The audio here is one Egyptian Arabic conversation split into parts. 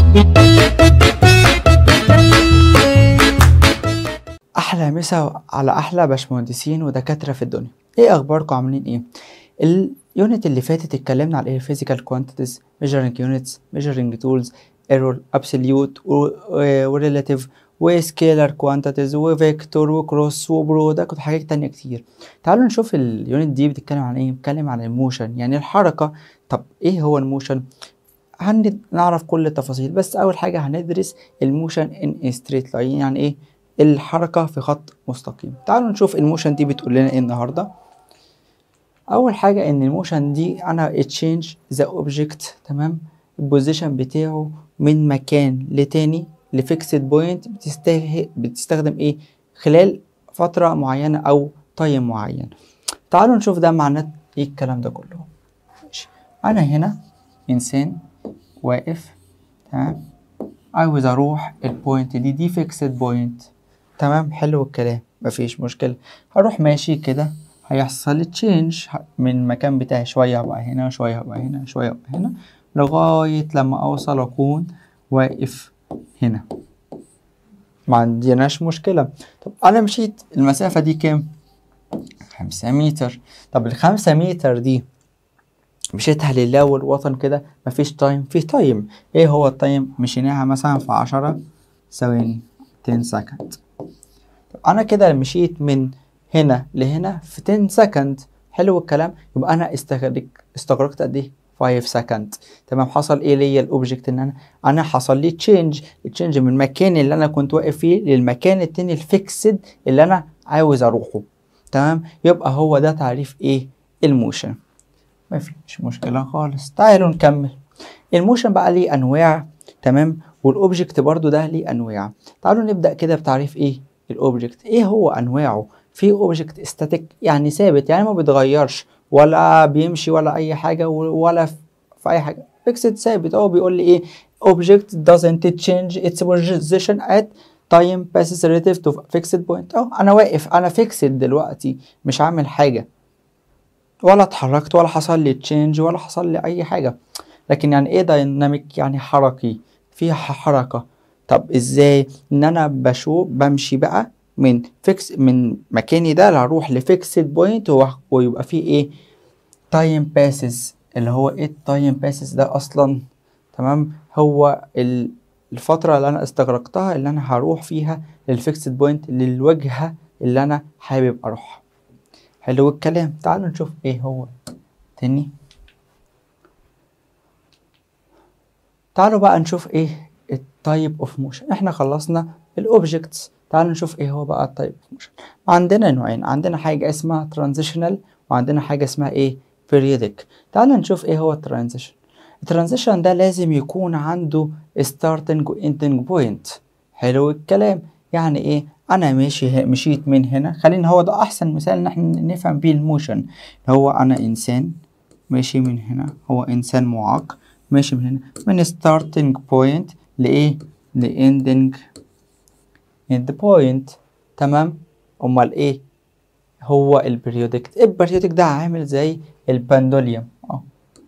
احلى مسا على احلى باشمهندسين ودكاتره في الدنيا ايه اخباركم عاملين ايه اليونت اللي فاتت اتكلمنا على ايه physical quantities measuring units measuring tools error absolute و و- relative وسكيلر quantities وفيكتور وكروس وبرودكت وحاجات تانية كتير تعالوا نشوف اليونت دي بتتكلم عن ايه بتتكلم عن الموشن يعني الحركة طب ايه هو الموشن هنعرف كل التفاصيل بس اول حاجة هندرس الموشن ان ستريت لاين يعني ايه الحركة في خط مستقيم تعالوا نشوف الموشن دي بتقول لنا ايه النهاردة اول حاجة ان الموشن دي انا تشينج ذا اوبجكت تمام البوزيشن بتاعه من مكان لتاني لفيكسد بوينت بتستخدم ايه خلال فترة معينة او تايم معين تعالوا نشوف ده معناه ايه الكلام ده كله ماشي. انا هنا انسان واقف تمام عاوز اروح البوينت دي دي فيكسد بوينت تمام حلو الكلام مفيش مشكلة هروح ماشي كده هيحصل تشينج من المكان بتاعي شوية هبقى هنا شوية هبقى هنا شوية هبقى هنا لغاية لما أوصل أكون واقف هنا ما عندناش مشكلة طب أنا مشيت المسافة دي كام؟ خمسة متر طب الخمسة متر دي مشيتها لله والوطن كده مفيش تايم في تايم ايه هو التايم مشيناها مثلا في عشرة ثواني 10 سكند طب انا كده مشيت من هنا لهنا في 10 سكند حلو الكلام يبقى انا استغرق استغرقت قد ايه 5 سكند تمام حصل ايه ليا الاوبجكت ان انا انا حصل لي تشينج تشينج من المكان اللي انا كنت واقف فيه للمكان التاني الفيكسد اللي انا عاوز اروحه تمام يبقى هو ده تعريف ايه الموشن مفيش مشكلة خالص تعالوا نكمل الموشن بقى ليه انواع تمام والاوبجكت برضو ده ليه انواع تعالوا نبدأ كده بتعريف ايه الاوبجكت ايه هو انواعه في اوبجكت استاتيك يعني ثابت يعني ما بيتغيرش ولا بيمشي ولا اي حاجة ولا في اي حاجة فيكسد ثابت هو بيقول لي ايه object doesn't change its position at time passes relative to fixed point اه انا واقف انا فيكسد دلوقتي مش عامل حاجة ولا اتحركت ولا حصل لي تشينج ولا حصل لي اي حاجة لكن يعني ايه دايناميك يعني حركي فيها حركة طب ازاي ان انا بشوف بمشي بقى من فيكس من مكاني ده هروح لفيكسد بوينت ويبقى فيه ايه تايم باسز اللي هو ايه التايم باسز ده اصلا تمام هو الفترة اللي انا استغرقتها اللي انا هروح فيها للفيكسد بوينت للوجهة اللي انا حابب اروحها حلو الكلام تعالوا نشوف ايه هو تاني تعالوا بقى نشوف ايه التايب اوف موشن احنا خلصنا الاوبجكتس تعالوا نشوف ايه هو بقى التايب اوف موشن عندنا نوعين عندنا حاجة اسمها ترانزيشنال وعندنا حاجة اسمها ايه periodic تعالوا نشوف ايه هو الترانزيشن الترانزيشن ده لازم يكون عنده starting و ending point حلو الكلام يعني ايه انا ماشي مشيت من هنا خلينا هو ده احسن مثال ان احنا نفهم بيه الموشن هو انا انسان ماشي من هنا هو انسان معاق ماشي من هنا من starting point لايه لاندنج end point تمام امال ايه هو البريودك البريودك ده عامل زي البندوليوم اه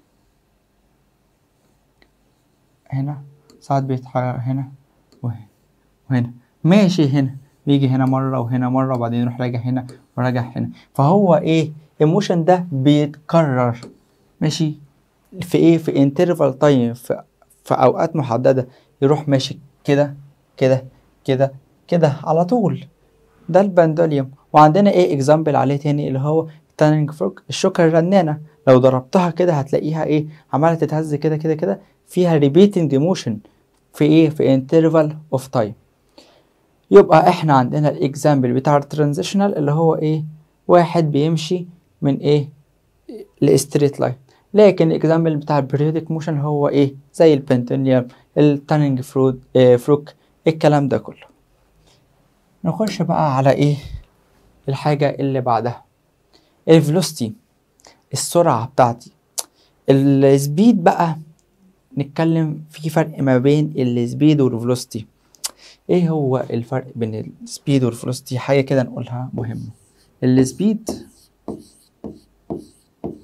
هنا ساعات بيتحرك هنا وهنا وهنا ماشي هنا بيجي هنا مرة وهنا مرة وبعدين يروح راجع هنا وراجع هنا فهو ايه الموشن ده بيتكرر ماشي في ايه في انترفال تايم في, في اوقات محددة يروح ماشي كده كده كده كده على طول ده البندوليوم وعندنا ايه اكزامبل عليه تاني اللي هو تانينج فروك الشوكة الرنانة لو ضربتها كده هتلاقيها ايه عمالة تتهز كده كده كده فيها ريبيتنج موشن في ايه في انترفال اوف تايم يبقى احنا عندنا الاكزامبل بتاع الترانزيشنال اللي هو ايه واحد بيمشي من ايه لستريت لاين لكن الاكزامبل بتاع البريودك موشن هو ايه زي البنتونيوم التانينج فرود إيه فروك الكلام ده كله نخش بقى على ايه الحاجة اللي بعدها الفيلوسيتي السرعة بتاعتي السبيد بقى نتكلم في فرق ما بين السبيد والفيلوسيتي ايه هو الفرق بين السبيد والفيلوسيتي حاجة كده نقولها مهمة السبيد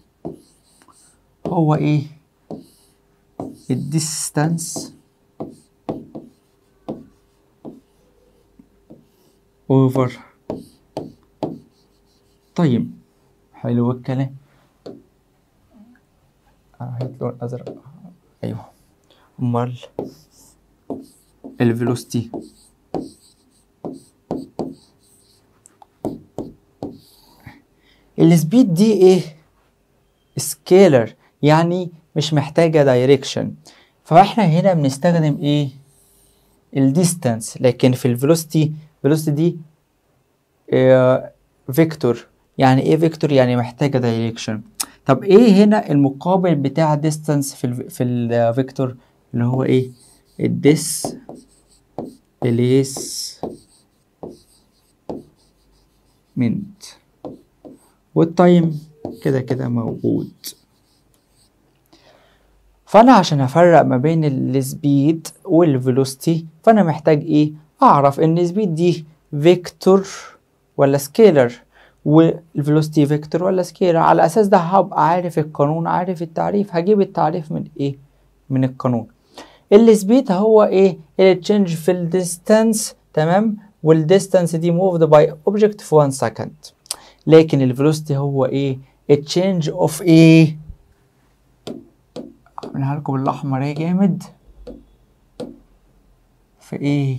هو ايه الديستانس over time حلو الكلام هات لون ازرق ايوه امال الفيلوسيتي السبيد دي ايه سكيلر يعني مش محتاجة دايركشن فاحنا هنا بنستخدم ايه الديستانس لكن في الفيلوسيتي فيلوسيتي دي آه فيكتور يعني ايه فيكتور يعني محتاجة دايركشن طب ايه هنا المقابل بتاع ديستانس في ال في الفيكتور اللي هو ايه الديس بليس منت والتايم كده كده موجود فانا عشان افرق ما بين السبيد والفيلوسيتي فانا محتاج ايه اعرف ان السبيد دي فيكتور ولا سكيلر والفيلوسيتي فيكتور ولا سكيلر على اساس ده هبقى عارف القانون عارف التعريف هجيب التعريف من ايه من القانون السبيد هو ايه التشينج في الديستانس تمام والديستانس دي موفد باي اوبجكت في 1 سكند لكن الفيلوسيتي هو ايه التشينج اوف ايه اعملها لكم بالاحمر ايه جامد في ايه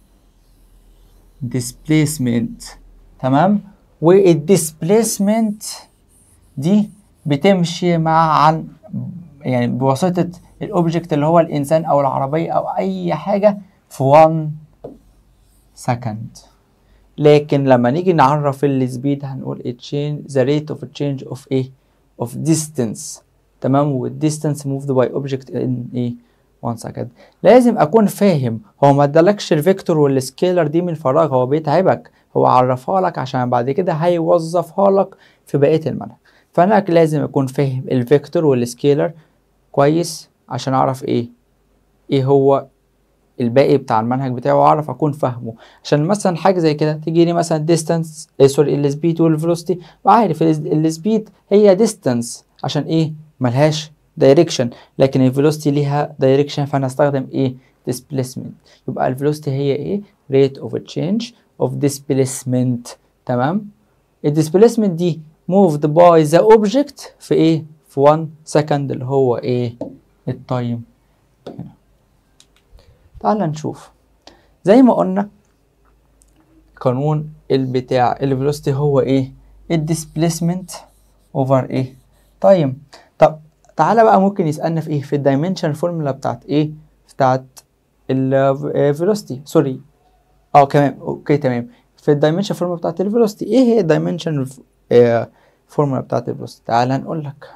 displacement تمام والديسبليسمنت دي بتمشي مع عن يعني بواسطة الاوبجكت اللي هو الانسان او العربية او اي حاجة في 1 سكند لكن لما نيجي نعرف السبيد هنقول change the rate of change of ايه of distance تمام والديستانس موفد باي اوبجكت ان ايه 1 سكند لازم اكون فاهم هو ما ادالكش الفيكتور والسكيلر دي من فراغ هو بيتعبك هو عرفها لك عشان بعد كده هيوظفها لك في بقيه المنهج فانا لازم اكون فاهم الفيكتور والسكيلر كويس عشان اعرف ايه ايه هو الباقي بتاع المنهج بتاعه واعرف اكون فاهمه عشان مثلا حاجه زي كده تيجي لي مثلا ديستانس إيه سوري السبيد والفيلوسيتي وعارف السبيد هي ديستانس عشان ايه ملهاش دايركشن لكن الفيلوسيتي ليها دايركشن فانا استخدم ايه displacement يبقى الفيلوسيتي هي ايه rate of change of displacement تمام الديسبيسمنت دي moved by the object في ايه في 1 second اللي هو ايه التايم هنا تعال نشوف زي ما قلنا قانون البتاع الفيلوسيتي هو ايه الديسبيسمنت اوفر ايه تايم طب تعالى بقى ممكن يسألنا في ايه في الدايمنشن فورمولا بتاعت ايه بتاعت الفيلوسيتي سوري اه كمان اوكي تمام في الدايمنشن فورمولا بتاعت الفيلوسيتي ايه هي الدايمنشن فورمولا بتاعت الفيلوسيتي تعالى نقول لك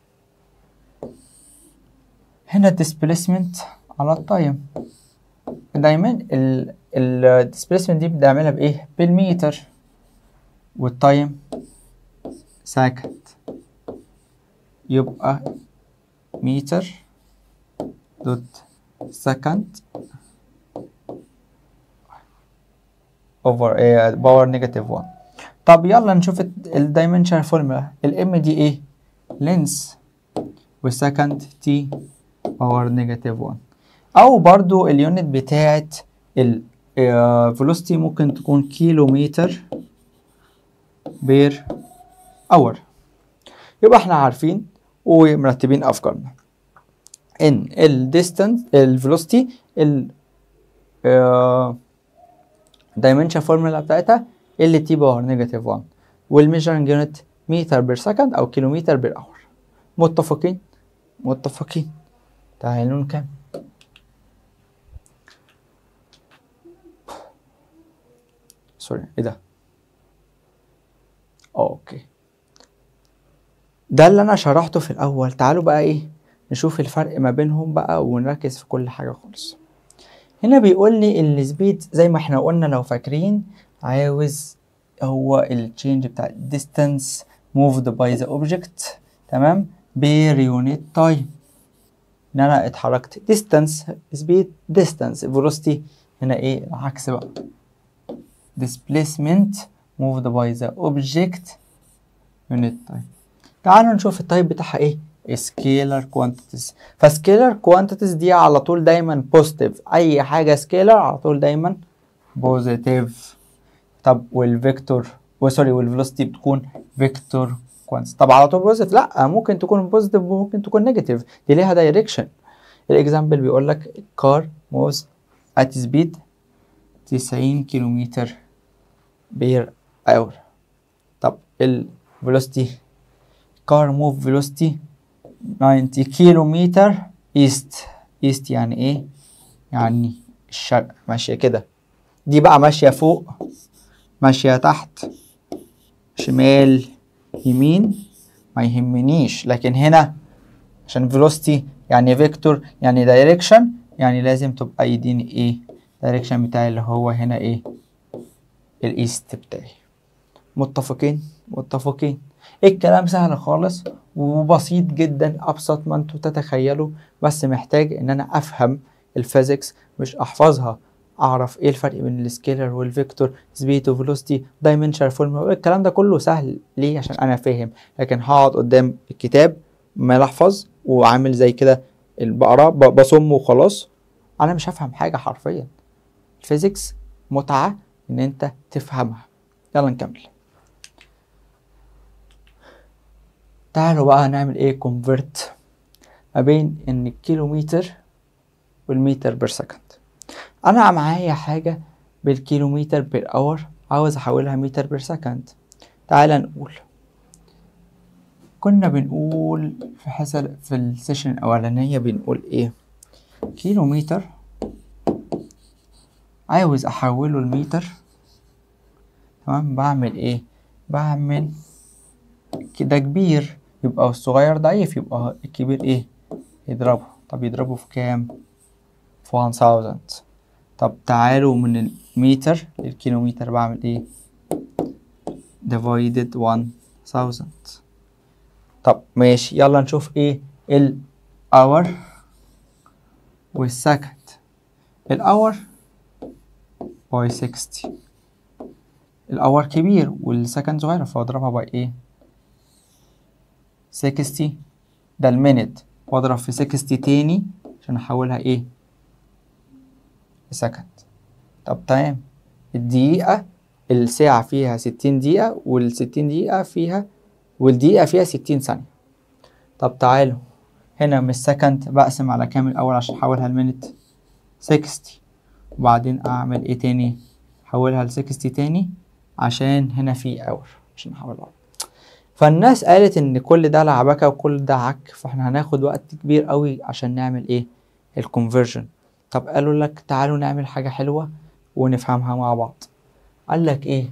هنا الديسبيسمنت على التايم دايما الديسبيسمنت دي بنعملها بايه بالمتر والتايم سكند يبقى متر دوت سكند اوفر باور نيجاتيف 1 طب يلا نشوف الدايمنشن فورمولا الام دي ايه لينس والسكند تي باور نيجاتيف 1 او برضو اليونت بتاعت الفيلوسيتي ممكن تكون كيلو متر بير اور يبقى احنا عارفين ومرتبين افكارنا ان الديستانس الفيلوسيتي ال دايمنشن فورمولا بتاعتها ال تي باور نيجاتيف 1 والميجرنج يونت متر بير سكند او كيلومتر بير اور متفقين متفقين تعالوا نكمل سوري ايه ده اوكي ده اللي انا شرحته في الاول تعالوا بقى ايه نشوف الفرق ما بينهم بقى ونركز في كل حاجه خالص هنا بيقول لي السبيد زي ما احنا قلنا لو فاكرين عاوز هو التشينج بتاع distance moved by the object تمام بير يونت تايم ان انا اتحركت distance speed distance velocity هنا ايه العكس بقى displacement moved by the object unit time تعالوا نشوف التايب بتاعها ايه scalar quantities فسكيلر quantities دي على طول دايما positive اي حاجة scalar على طول دايما positive طب والفيكتور سوري والفيلوسيتي بتكون فيكتور كوانتيتي طب على طول بوزيتيف لا ممكن تكون بوزيتيف وممكن تكون نيجاتيف دي ليها دايركشن الاكزامبل بيقول لك كار موز ات سبيد 90 كيلومتر بير اور طب الفيلوسيتي كار موف فيلوسيتي 90 كيلومتر ايست ايست يعني ايه يعني الشرق ماشيه كده دي بقى ماشيه فوق ماشيه تحت شمال يمين ما يهمنيش لكن هنا عشان فيلوسيتي يعني فيكتور يعني دايركشن يعني لازم تبقى يديني ايه دايركشن بتاعي اللي هو هنا ايه الايست بتاعي متفقين متفقين الكلام سهل خالص وبسيط جدا ابسط ما انتوا تتخيلوا بس محتاج ان انا افهم الفيزيكس مش احفظها اعرف ايه الفرق بين السكيلر والفيكتور سبيد وفيلوسيتي دايمنشن فورمولا الكلام ده كله سهل ليه عشان انا فاهم لكن هقعد قدام الكتاب ما احفظ وعامل زي كده بقرا بصم وخلاص انا مش هفهم حاجه حرفيا الفيزيكس متعه ان انت تفهمها يلا نكمل تعالوا بقى نعمل ايه كونفرت ما بين ان الكيلومتر والمتر بير سكند انا معايا حاجه بالكيلومتر بير اور عاوز احولها متر بير سكند تعال نقول كنا بنقول في حسب في السيشن الاولانيه بنقول ايه كيلومتر عاوز احوله المتر تمام بعمل ايه بعمل كده كبير يبقى الصغير ضعيف يبقى الكبير ايه يضربه طب يضربه في كام في 1000 طب تعالوا من المتر للكيلومتر بعمل ايه divided 1000 طب ماشي يلا نشوف ايه الاور والسكند الاور باي 60 الاور كبير والسكند صغير فاضربها باي ايه 60 ده المينت واضرب في 60 تاني عشان احولها ايه سكند طب تمام الدقيقة الساعة فيها 60 دقيقة والستين دقيقة فيها والدقيقة فيها 60 ثانية طب تعالوا هنا من السكند بقسم على كام الأول عشان أحولها لمينت 60 وبعدين أعمل إيه تاني أحولها ل 60 تاني عشان هنا في اور عشان أحولها فالناس قالت ان كل ده لعبكه وكل ده عك فاحنا هناخد وقت كبير قوي عشان نعمل ايه الكونفرجن طب قالوا لك تعالوا نعمل حاجه حلوه ونفهمها مع بعض قال لك ايه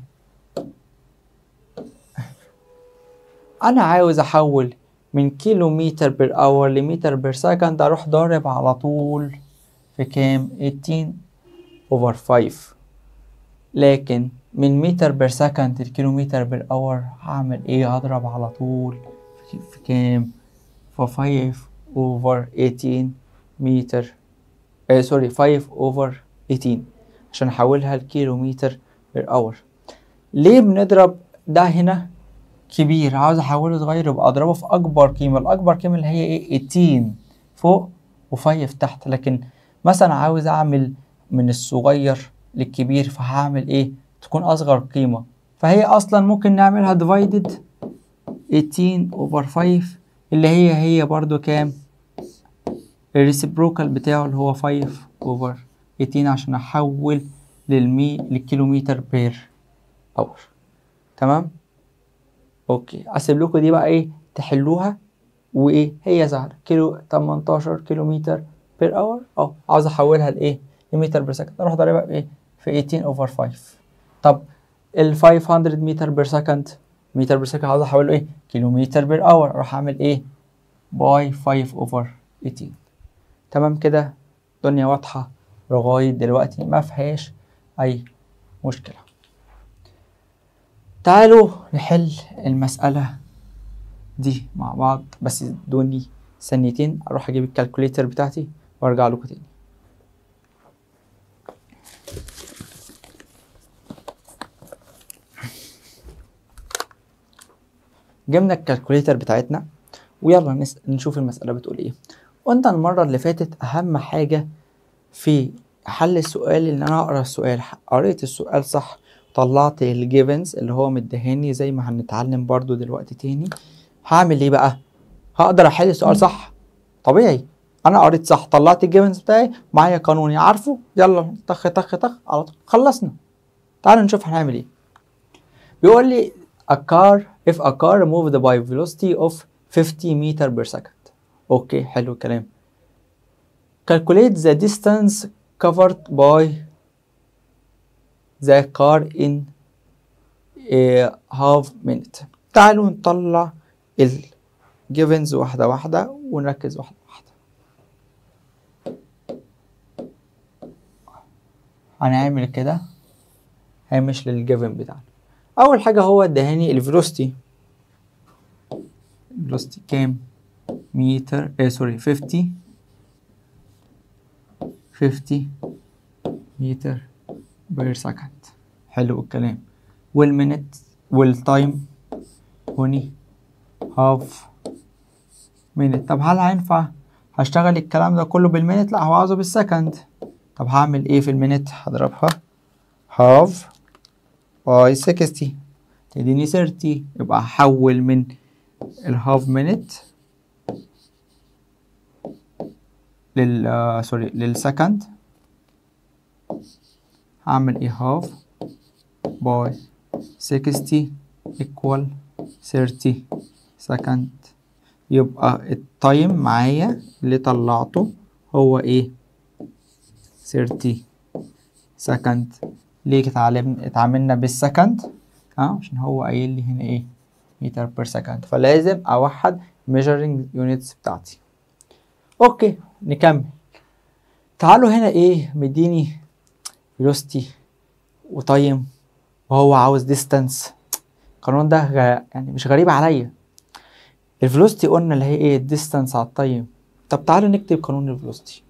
انا عاوز احول من كيلو متر بير اور لمتر بير سكند اروح ضارب على طول في كام 18 اوفر 5 لكن من متر بير سكند الكيلومتر بير اور هعمل ايه هضرب على طول في كام في 5 اوفر 18 متر آه سوري 5 اوفر 18 عشان احولها لكيلومتر بير اور ليه بنضرب ده هنا كبير عاوز احوله صغير يبقى اضربه في اكبر قيمه الاكبر قيمه اللي هي ايه 18 فوق و5 تحت لكن مثلا عاوز اعمل من الصغير للكبير فهعمل ايه تكون اصغر قيمه فهي اصلا ممكن نعملها divided 18 over 5 اللي هي هي برضو كام الريسبروكال بتاعه اللي هو 5 over 18 عشان احول للمي للكيلومتر بير اور تمام اوكي اسيب لكم دي بقى ايه تحلوها وايه هي سهله كيلو 18 كيلومتر بير اور اه عاوز احولها لايه لمتر بير سكند اروح ضاربها بايه في 18 اوفر 5 طب ال 500 متر بير سكند متر بير سكند عاوز احوله ايه كيلومتر بير اور اروح اعمل ايه باي 5 اوفر 18 تمام كده الدنيا واضحه لغايه دلوقتي ما فيهاش اي مشكله تعالوا نحل المسألة دي مع بعض بس ادوني ثانيتين اروح اجيب الكالكوليتر بتاعتي وارجع لكم تاني جبنا الكالكوليتر بتاعتنا ويلا نس... نشوف المسألة بتقول ايه قلنا المرة اللي فاتت أهم حاجة في حل السؤال إن أنا أقرأ السؤال قريت السؤال صح طلعت الجيفنز اللي هو مديهاني زي ما هنتعلم برضو دلوقتي تاني هعمل ايه بقى هقدر احل السؤال صح طبيعي انا قريت صح طلعت الجيفنز بتاعي معايا قانوني عارفه يلا طخ طخ طخ على طول خلصنا تعالوا نشوف هنعمل ايه بيقول لي a car if a car moved by velocity of 50 meter per second اوكي حلو الكلام calculate the distance covered by the car in a half minute تعالوا نطلع ال givens واحدة واحدة ونركز واحدة واحدة هنعمل كده هامش للجيفن بتاعنا أول حاجة هو ادهاني الفيلوسيتي الفيلوسيتي كام متر آه سوري 50 50 متر بير سكند حلو الكلام والمينت والتايم هوني هاف مينت طب هل هينفع هشتغل الكلام ده كله بالمينت لا هو عاوزه بالسكند طب هعمل ايه في المينت هضربها هاف باي 60 تديني 30 يبقى هحول من الهاف مينت لل آه سوري للسكند هعمل ايه هاف باي 60 equal 30 سكند يبقى التايم معايا اللي طلعته هو ايه 30 سكند ليه اتعلمنا اتعاملنا بالسكند اه عشان هو قايل لي هنا ايه متر بير سكند فلازم اوحد measuring units بتاعتي اوكي نكمل تعالوا هنا ايه مديني velocity وتايم وهو عاوز distance القانون ده غ... يعني مش غريب عليا الفيلوسيتي قلنا اللي هي ايه الديستانس على التايم طب تعالوا نكتب قانون الفيلوسيتي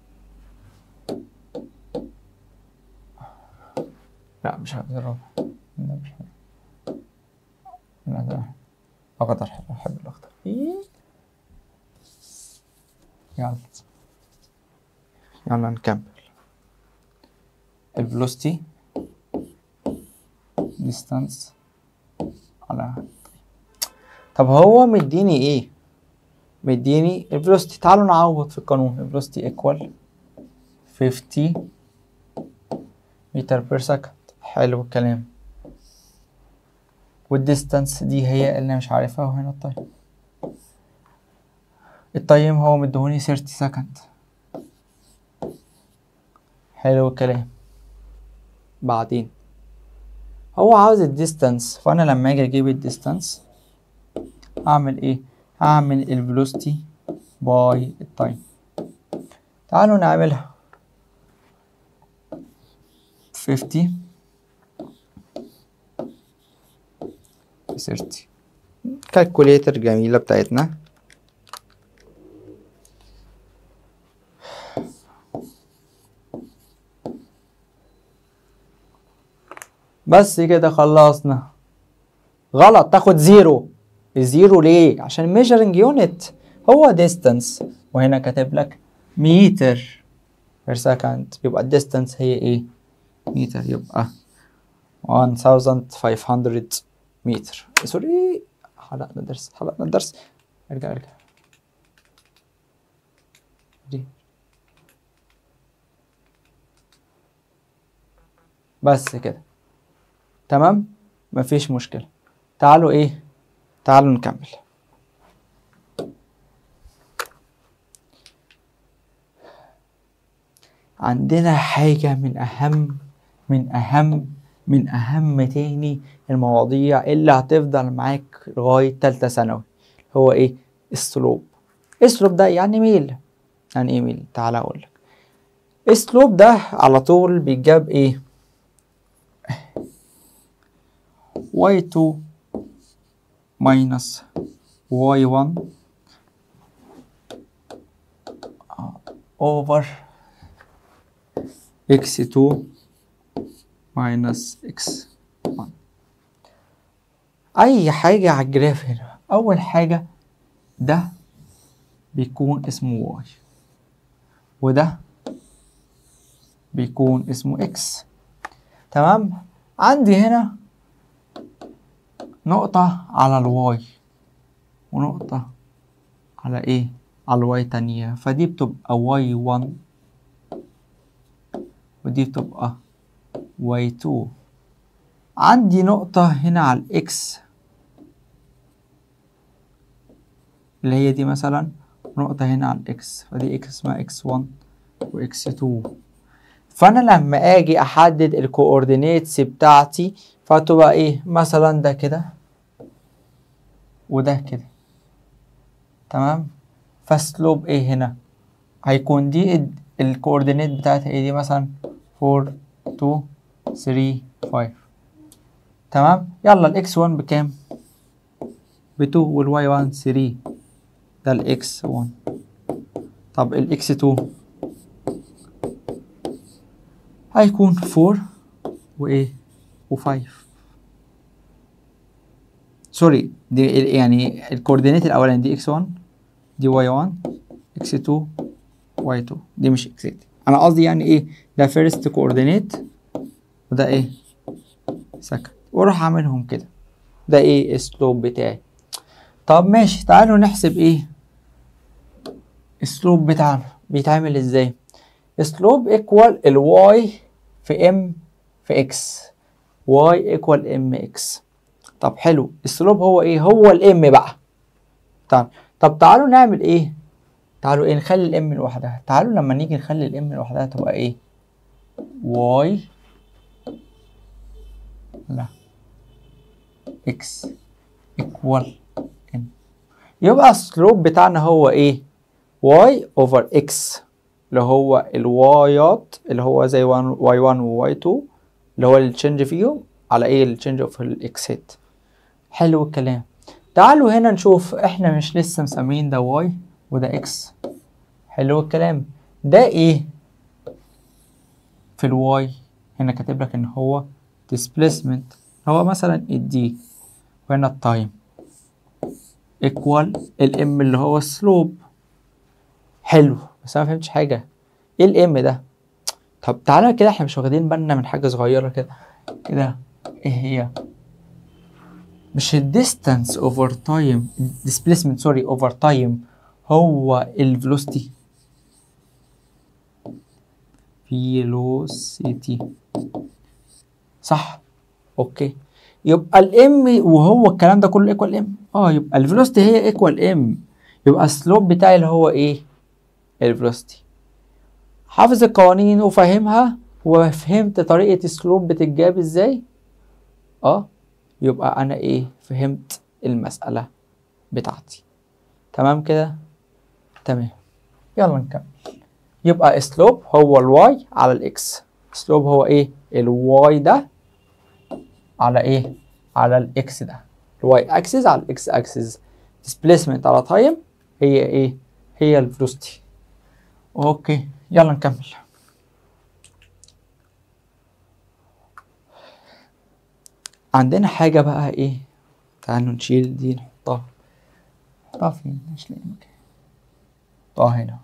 لا مش هجرب لا مش هجرب لا ده اخضر احب الاخضر إيه؟ يلا يلا نكمل الفيلوسيتي ديستانس على طب هو مديني ايه مديني الفيلوسيتي تعالوا نعوض في القانون الفيلوسيتي ايكوال 50 متر بير سكند حلو الكلام والديستانس دي هي اللي أنا مش عارفها وهنا التايم التايم هو مديهوني 30 سكند حلو الكلام بعدين هو عاوز الديستانس فانا لما اجي اجيب الديستانس هعمل ايه هعمل الفيلوسيتي باي التايم تعالوا نعملها 50 30 كالكوليتر جميلة بتاعتنا بس كده خلصنا غلط تاخد زيرو الزيرو ليه عشان measuring unit هو distance وهنا كاتب لك متر per second يبقى distance هي ايه متر يبقى 1500 متر سوري حلقنا الدرس حلقنا الدرس ارجع ارجع دي بس كده تمام مفيش مشكلة تعالوا ايه تعالوا نكمل عندنا حاجة من أهم من أهم من أهم تاني المواضيع اللي هتفضل معاك لغاية تالتة ثانوي هو إيه؟ السلوب السلوب ده يعني ميل يعني إيه ميل؟ تعالى أقولك السلوب ده على طول بيتجاب إيه؟ y2 minus y1 over x2 minus x1 أي حاجة على الجراف هنا أول حاجة ده بيكون اسمه y وده بيكون اسمه x تمام عندي هنا نقطة على الواي ونقطة على ايه على الواي تانية فدي بتبقى واي 1 ودي بتبقى واي 2 عندي نقطة هنا على الاكس اللي هي دي مثلا نقطة هنا على الاكس فدي اكس اسمها اكس 1 واكس 2 فانا لما اجي احدد الكوردينيتس بتاعتي فتبقى ايه مثلا ده كده وده كده تمام فسلوب ايه هنا هيكون دي الكوردينيت بتاعتها ايه دي مثلا 4 2 3 5 تمام يلا الاكس 1 بكام ب 2 والواي 1 3 ده الاكس 1 طب الاكس 2 هيكون 4 وايه و5 سوري دي ال- يعني الكوردينيت الاولاني دي x1 دي y1 x2 y2 دي مش x انا قصدي يعني ايه ده فيرست كوردينيت وده ايه سكند واروح اعملهم كده ده ايه السلوب بتاعي طب ماشي تعالوا نحسب ايه السلوب بتاعنا بيتعمل ازاي سلوب ايكوال الواي في ام في اكس واي ايكوال ام اكس طب حلو السلوب هو ايه هو الام بقى طب طب تعالوا نعمل ايه تعالوا ايه نخلي الام لوحدها تعالوا لما نيجي نخلي الام لوحدها تبقى ايه واي لا اكس ايكوال ام يبقى السلوب بتاعنا هو ايه y over x اللي هو الوايات اللي هو زي y1 و y2 اللي هو التشنج فيهم على ايه التشنج اوف الاكسات حلو الكلام تعالوا هنا نشوف احنا مش لسه مسمين ده y وده x حلو الكلام ده ايه في الواي هنا كاتب لك ان هو displacement هو مثلا الدي وهنا التايم equal الام اللي هو السلوب حلو بس انا مفهمتش حاجه ايه الام ده طب تعالى كده احنا مش واخدين بالنا من حاجه صغيره كده كده ايه هي مش الديستانس اوفر تايم displacement سوري اوفر تايم هو الفيلوسيتي فيلوسيتي صح اوكي يبقى الام وهو الكلام ده كله ايكوال ام اه يبقى الفيلوسيتي هي ايكوال ام يبقى السلوب بتاعي اللي هو ايه الفيلوسيتي حافظ القوانين وفاهمها وفهمت طريقة السلوب بتتجاب ازاي اه يبقى انا ايه فهمت المسألة بتاعتي تمام كده تمام يلا نكمل يبقى سلوب هو الواي على الاكس سلوب هو ايه الواي ده على ايه على الاكس ده الواي اكسس على الاكس اكسس displacement على تايم هي ايه هي الفلوسيتي اوكي يلا نكمل عندنا حاجة بقى ايه تعالوا نشيل دي نحطها نحطها فين مش لاقي مكان نحطها هنا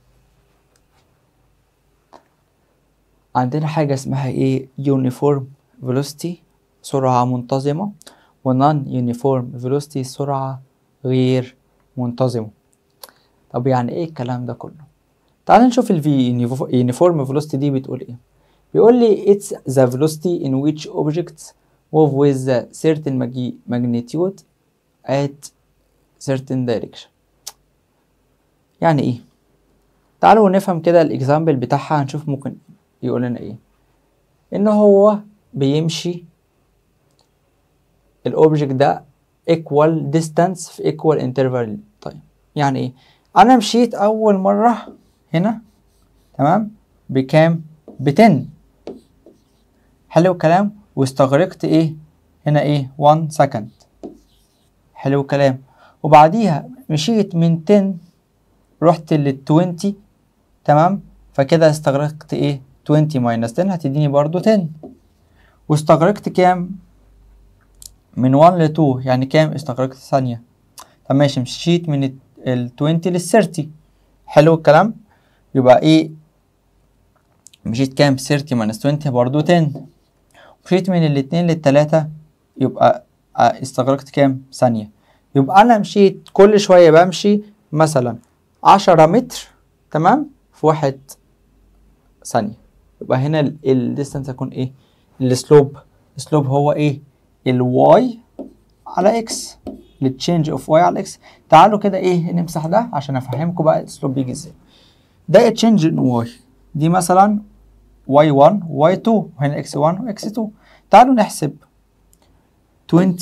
عندنا حاجة اسمها ايه uniform velocity سرعة منتظمة و non uniform velocity سرعة غير منتظمة طب يعني ايه الكلام ده كله تعال نشوف ال V uniform velocity دي بتقول ايه بيقول لي it's the velocity in which objects move with a certain magi- magnitude at certain direction يعني ايه تعالوا نفهم كده الاكزامبل بتاعها هنشوف ممكن يقول لنا ايه ان هو بيمشي الاوبجكت ده equal distance في equal interval time يعني ايه انا مشيت اول مرة هنا تمام بكام ب 10 حلو الكلام واستغرقت ايه هنا ايه 1 سكند حلو الكلام وبعديها مشيت من 10 رحت لل 20 تمام فكده استغرقت ايه 20 ماينس 10 هتديني برضو 10 واستغرقت كام من 1 ل 2 يعني كام استغرقت ثانية طب ماشي مشيت من ال 20 لل 30 حلو الكلام يبقى ايه مشيت كام 30 ماينس 20 برضو 10 مشيت من الاتنين للتلاتة يبقى آه، استغرقت كام ثانية يبقى أنا مشيت كل شوية بمشي مثلا عشرة متر تمام في واحد ثانية يبقى هنا الديستانس هيكون ايه السلوب السلوب هو ايه الواي على اكس التشينج اوف واي على اكس تعالوا كده ايه نمسح ده عشان افهمكم بقى السلوب بيجي ازاي ده تشينج ان واي دي مثلا واي 1 واي 2 وهنا اكس 1 واكس 2 تعالوا نحسب 20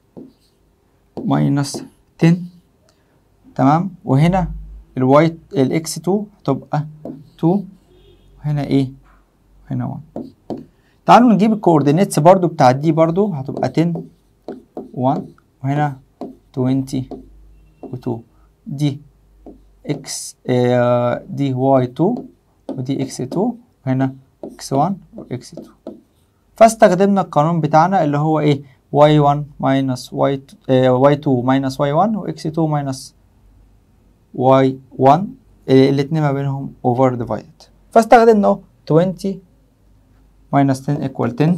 ماينس 10 تمام وهنا الواي الاكس 2 هتبقى 2 وهنا ايه هنا 1 تعالوا نجيب الكوردينيتس برضو بتاعت دي برضو هتبقى 10 1 وهنا 20 و2 دي اكس آه دي واي 2 ودي اكس 2 وهنا اكس 1 واكس 2 فاستخدمنا القانون بتاعنا اللي هو ايه y1 minus y آه y2 minus y1 و x2 minus y1 آه الاتنين ما بينهم over divided فاستخدمنا 20 minus 10 equal 10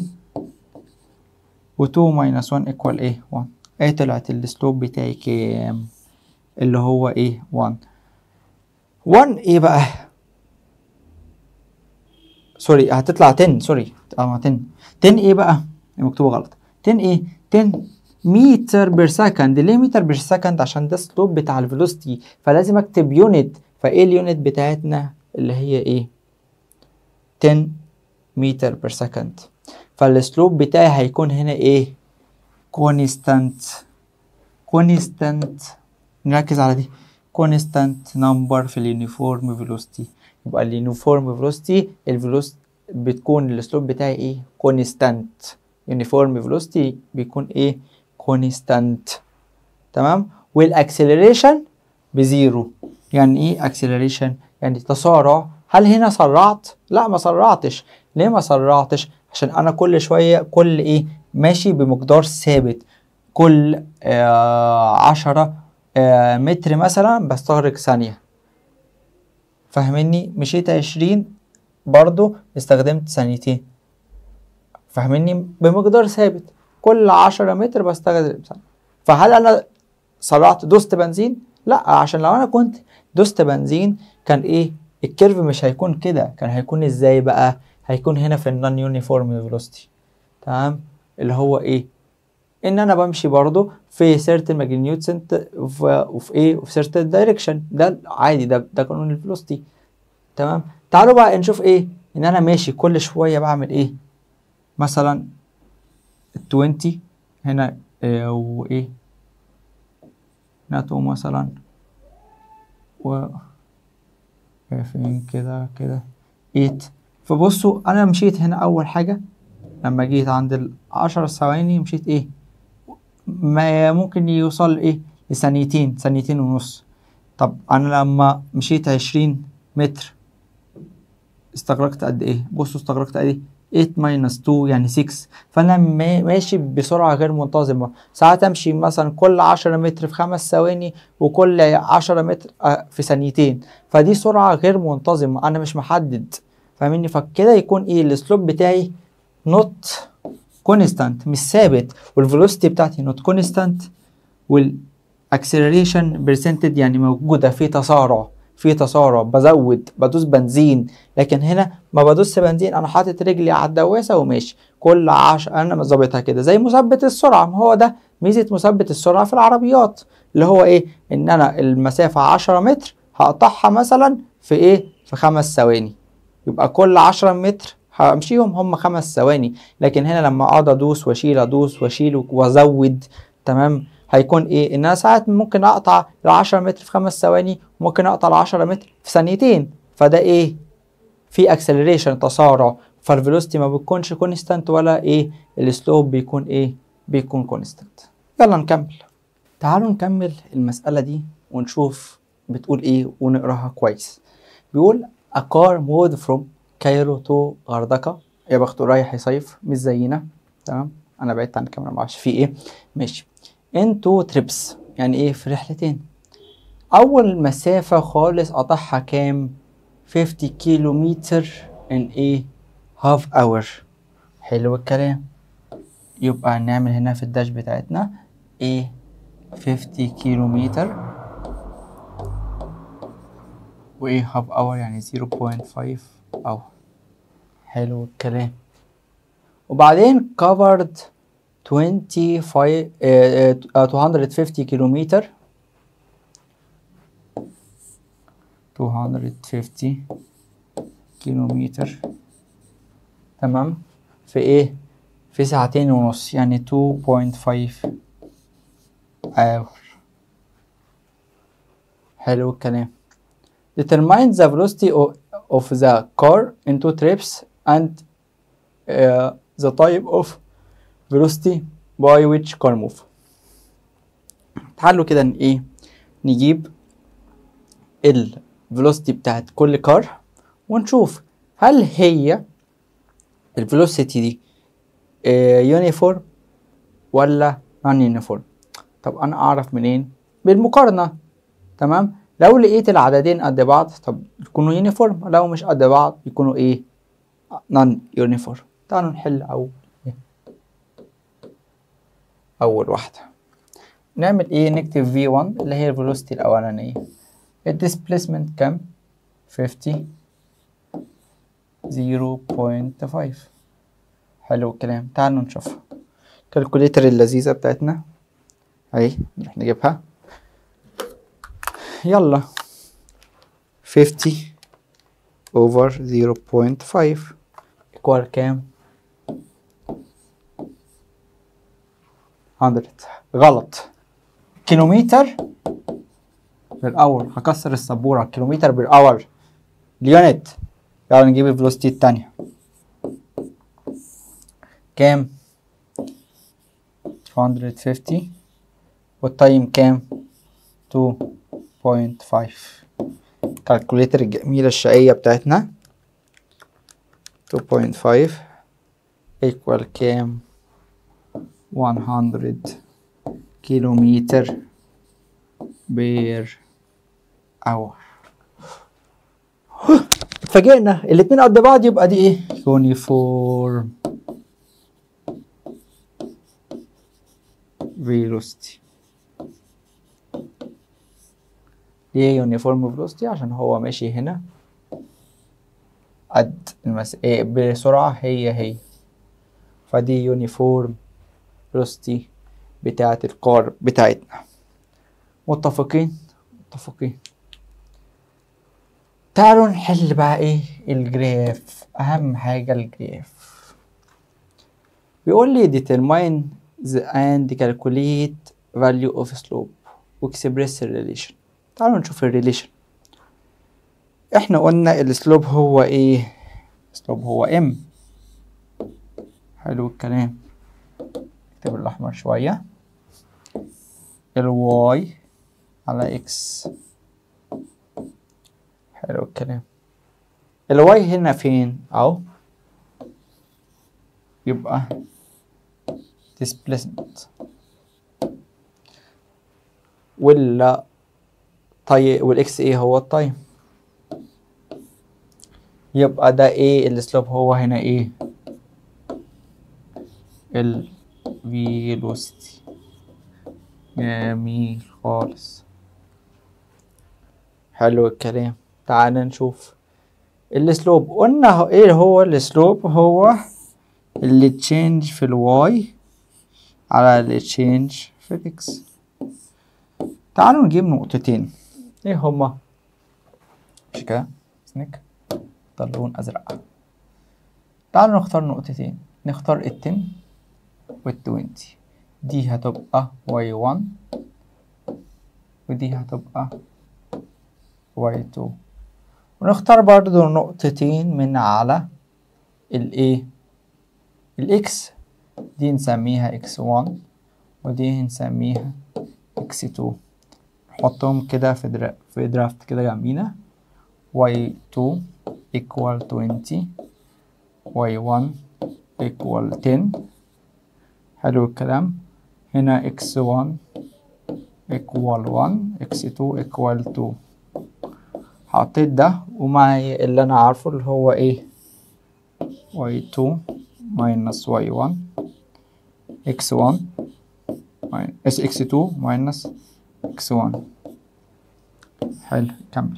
و 2 minus 1 equal ايه 1 ايه طلعت السلوب بتاعي كام اللي هو ايه 1 1 ايه بقى سوري هتطلع 10 سوري اه 10 10 ايه بقى مكتوبه غلط 10 ايه 10 متر بير سكند ليه متر بير سكند عشان ده سلوب بتاع الفيلوسيتي فلازم اكتب يونت فايه اليونت بتاعتنا اللي هي ايه 10 متر بير سكند فالسلوب بتاعي هيكون هنا ايه كونستانت كونستانت نركز على دي كونستانت نمبر في اليونيفورم فيلوسيتي يبقى اليونيفورم فيلوسيتي الفيلوسيتي بتكون السلوب بتاعي ايه كونستانت يونيفورم فيلوسيتي بيكون ايه كونستانت تمام والاكسلريشن بزيرو يعني ايه اكسلريشن يعني تسارع هل هنا سرعت لا ما سرعتش ليه ما سرعتش عشان انا كل شويه كل ايه ماشي بمقدار ثابت كل آه عشرة آه متر مثلا بستغرق ثانية فاهمني مشيت عشرين برضو استخدمت ثانيتين فاهمني بمقدار ثابت كل عشرة متر بستخدم ثانية فهل انا سرعت دوست بنزين لا عشان لو انا كنت دوست بنزين كان ايه الكيرف مش هيكون كده كان هيكون ازاي بقى هيكون هنا في النون يونيفورم فيلوسيتي تمام اللي هو ايه ان انا بمشي برضو في certain magnitude وفي ايه وفي certain direction ده عادي ده ده قانون الفيلوسيتي تمام تعالوا بقى نشوف ايه ان انا ماشي كل شويه بعمل ايه مثلا 20 هنا إيه وايه ناتو مثلا و فين كده كده 8 فبصوا انا مشيت هنا اول حاجه لما جيت عند العشر ثواني مشيت ايه ما ممكن يوصل ايه لثانيتين ثانيتين ونص طب انا لما مشيت عشرين متر استغرقت قد ايه بصوا استغرقت قد ايه 8 ماينس 2 يعني 6 فانا ماشي بسرعه غير منتظمه ساعات امشي مثلا كل 10 متر في خمس ثواني وكل 10 متر في ثانيتين فدي سرعه غير منتظمه انا مش محدد فاهمني فكده يكون ايه السلوب بتاعي نوت كونستانت مش ثابت والفيلوسيتي بتاعتي نوت كونستانت والاكسلريشن برسنتد يعني موجوده في تسارع في تسارع بزود بدوس بنزين لكن هنا ما بدوس بنزين انا حاطط رجلي على الدواسه وماشي كل عش انا ظابطها كده زي مثبت السرعه ما هو ده ميزه مثبت السرعه في العربيات اللي هو ايه ان انا المسافه 10 متر هقطعها مثلا في ايه في خمس ثواني يبقى كل 10 متر همشيهم هم خمس ثواني لكن هنا لما اقعد ادوس واشيل ادوس واشيل وازود تمام هيكون ايه ان انا ساعات ممكن اقطع ال 10 متر في خمس ثواني ممكن اقطع ال 10 متر في ثانيتين فده ايه في اكسلريشن تسارع فالفيلوسيتي ما بتكونش كونستانت ولا ايه السلوب بيكون ايه بيكون كونستانت يلا نكمل تعالوا نكمل المسألة دي ونشوف بتقول ايه ونقراها كويس بيقول a car moved from كايرو تو غردقة يا بخته رايح يصيف مش زينا تمام انا بعدت عن الكاميرا معرفش في ايه ماشي ان تو تريبس يعني ايه في رحلتين اول مسافة خالص قطعها كام 50 كيلو متر ان ايه هاف اور حلو الكلام يبقى هنعمل هنا في الداش بتاعتنا A 50 كيلو متر و A half hour يعني 0.5 hour حلو الكلام وبعدين covered 25 آه، آه، 250 كيلومتر 250 كيلومتر تمام في ايه في ساعتين ونص يعني 2.5 hour حلو الكلام determine the velocity of, of the car in two trips and uh, the type of velocity by which car move تعالوا كده ن- ايه نجيب ال velocity بتاعت كل كار ونشوف هل هي ال velocity دي يونيفورم ولا نون يونيفورم طب انا اعرف منين بالمقارنة تمام لو لقيت العددين قد بعض طب يكونوا يونيفورم لو مش قد بعض يكونوا ايه نون يونيفورم تعالوا نحل اول اول واحدة نعمل ايه نكتب V1 اللي هي الفيلوسيتي الاولانية الديسبليسمنت كام 50 0.5 حلو الكلام تعالوا نشوفها الكالكوليتر اللذيذة بتاعتنا اهي نروح نجيبها يلا 50 over 0.5 equal كام 100 غلط كيلومتر بالاور هكسر السبورة كيلومتر بالاور اليونت يلا نجيب الفلوسيتي التانية كام 250 والتايم كام 2.5 كالكوليتر الجميلة الشقية بتاعتنا 2.5 equal كام 100 كيلومتر بير اور اتفاجئنا الاتنين قد بعض يبقى دي ايه يونيفورم velocity ليه يونيفورم velocity عشان هو ماشي هنا قد المس... إيه بسرعة هي هي فدي يونيفورم velocity بتاعة الكار بتاعتنا متفقين متفقين تعالوا نحل بقى ايه الجراف اهم حاجة الجراف بيقول لي determine the and calculate value of slope واكسبريس الريليشن تعالوا نشوف الريليشن احنا قلنا السلوب هو ايه السلوب هو ام حلو الكلام اكتب الاحمر شوية الواي على اكس حلو الكلام الواي هنا فين اهو يبقى displacement ولا طي والاكس ايه هو التايم يبقى ده ايه السلوب هو هنا ايه ال velocity جميل خالص حلو الكلام تعال نشوف السلوب قلنا هو- ايه هو السلوب هو اللي تشينج في الواي على اللي تشينج في الاكس تعالوا نجيب نقطتين ايه هما مش كده سنيك اختار لون ازرق تعالوا نختار نقطتين نختار التن والتوينتي دي هتبقى واي 1 ودي هتبقى واي 2 ونختار برضو نقطتين من على الايه الاكس دي نسميها اكس 1 ودي نسميها اكس 2 نحطهم كده في درا في درافت كده جنبينا y 2 equal 20 y 1 equal 10 حلو الكلام هنا x 1 equal 1 x 2 equal 2 حطيت ده ومعي اللي انا عارفه اللي هو ايه y 2 minus y 1 x1 اس x2 minus x1 حلو كمل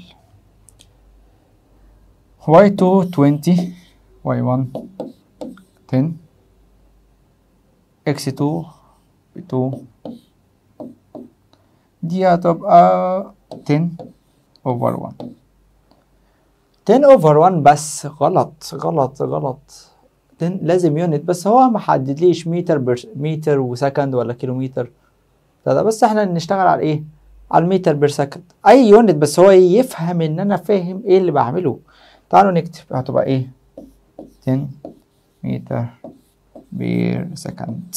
y2 20 y1 10 x2 2 دي هتبقى 10 over 1 10 over 1 بس غلط غلط غلط 10 لازم يونت بس هو ما حددليش متر بر متر وسكند ولا كيلومتر ده, ده بس احنا نشتغل على ايه على المتر بير سكند اي يونت بس هو يفهم ان انا فاهم ايه اللي بعمله تعالوا نكتب هتبقى ايه 10 متر بير سكند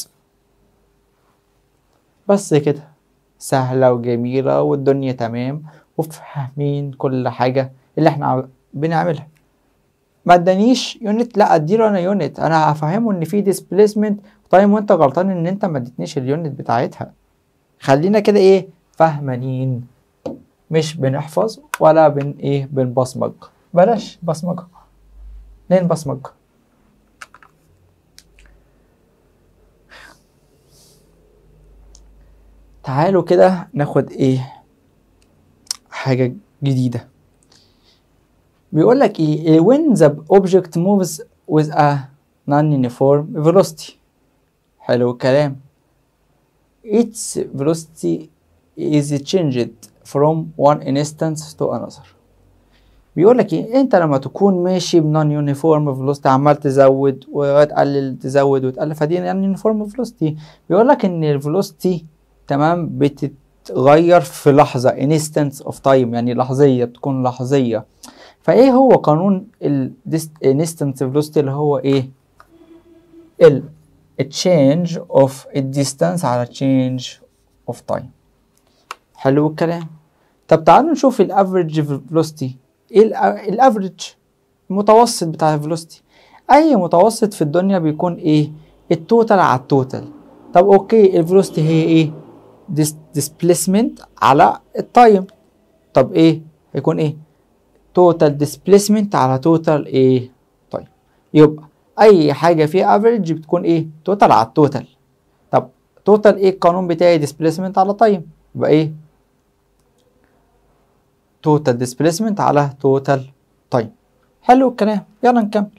بس كده سهلة وجميلة والدنيا تمام وفاهمين كل حاجة اللي احنا بنعملها ما ادانيش يونت لا اديله انا يونت انا هفهمه ان في ديسبليسمنت طيب وانت غلطان ان انت ما اديتنيش اليونت بتاعتها خلينا كده ايه فهمانين مش بنحفظ ولا بن ايه بنبصمج بلاش بصمجة ليه نبصمج تعالوا كده ناخد ايه حاجة جديدة بيقول لك ايه when the object moves with a non-uniform velocity حلو الكلام its velocity is changed from one instance to another بيقول لك ايه انت لما تكون ماشي بنون يونيفورم فيلوسيتي عمال تزود وتقلل تزود وتقلل فدي يعني يونيفورم فيلوسيتي بيقول لك ان الفيلوسيتي تمام بتتغير في لحظه انستنس اوف تايم يعني لحظيه بتكون لحظيه فايه هو قانون الانستنس فيلوسيتي اللي هو ايه ال change of distance على change of time حلو الكلام طب تعالوا نشوف الافريج فيلوسيتي ايه الافريج المتوسط بتاع الفيلوسيتي اي متوسط في الدنيا بيكون ايه التوتال على التوتال طب اوكي الفيلوسيتي هي ايه ديسبليسمنت على التايم طب ايه هيكون ايه توتال ديسبليسمنت على توتال ايه طيب يبقى اي حاجه فيها افريج بتكون ايه توتال على التوتال طب توتال ايه القانون بتاعي ديسبليسمنت على تايم يبقى ايه توتال ديسبليسمنت على توتال تايم حلو الكلام يلا نكمل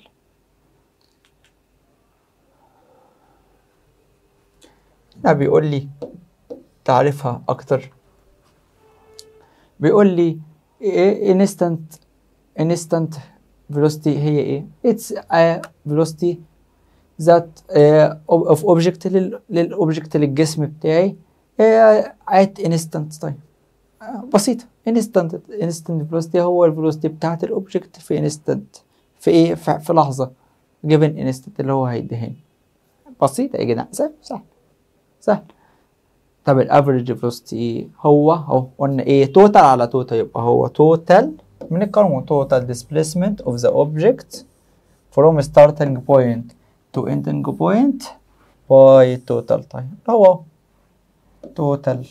هنا بيقول لي تعرفها اكتر بيقول لي ايه instant instant velocity هي ايه it's a velocity that uh, of object لل للاوبجكت للجسم بتاعي uh, at instant time uh, بسيطة instant instant velocity هو الفيلوسيتي بتاعت الاوبجكت في instant في ايه في, في لحظة given instant اللي هو هيديهاني بسيطة يا جدعان سهل سهل سهل طب الافريج فيلوسيتي هو اهو قلنا ايه توتال على توتال يبقى هو توتال من القانون total displacement of the object from starting point to ending point by total time هو total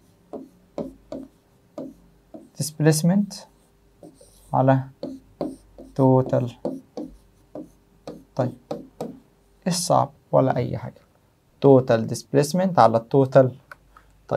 displacement على total time ايش صعب ولا اي حاجة total displacement على total time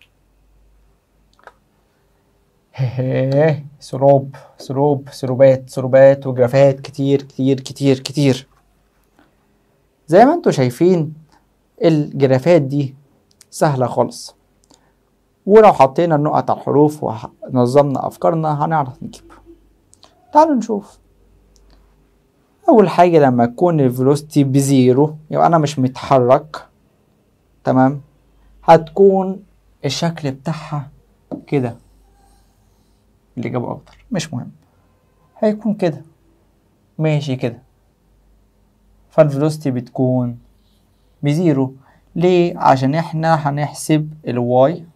هيه سروب سروب سروبات سروبات وجرافات كتير كتير كتير كتير زي ما انتوا شايفين الجرافات دي سهلة خالص ولو حطينا النقط على الحروف ونظمنا أفكارنا هنعرف نجيب تعالوا نشوف أول حاجة لما يكون الفيلوسيتي بزيرو يبقى أنا مش متحرك تمام هتكون الشكل بتاعها كده الإجابة أفضل مش مهم هيكون كده ماشي كده فالفيلوسيتي بتكون بزيرو ليه؟ عشان احنا هنحسب الواي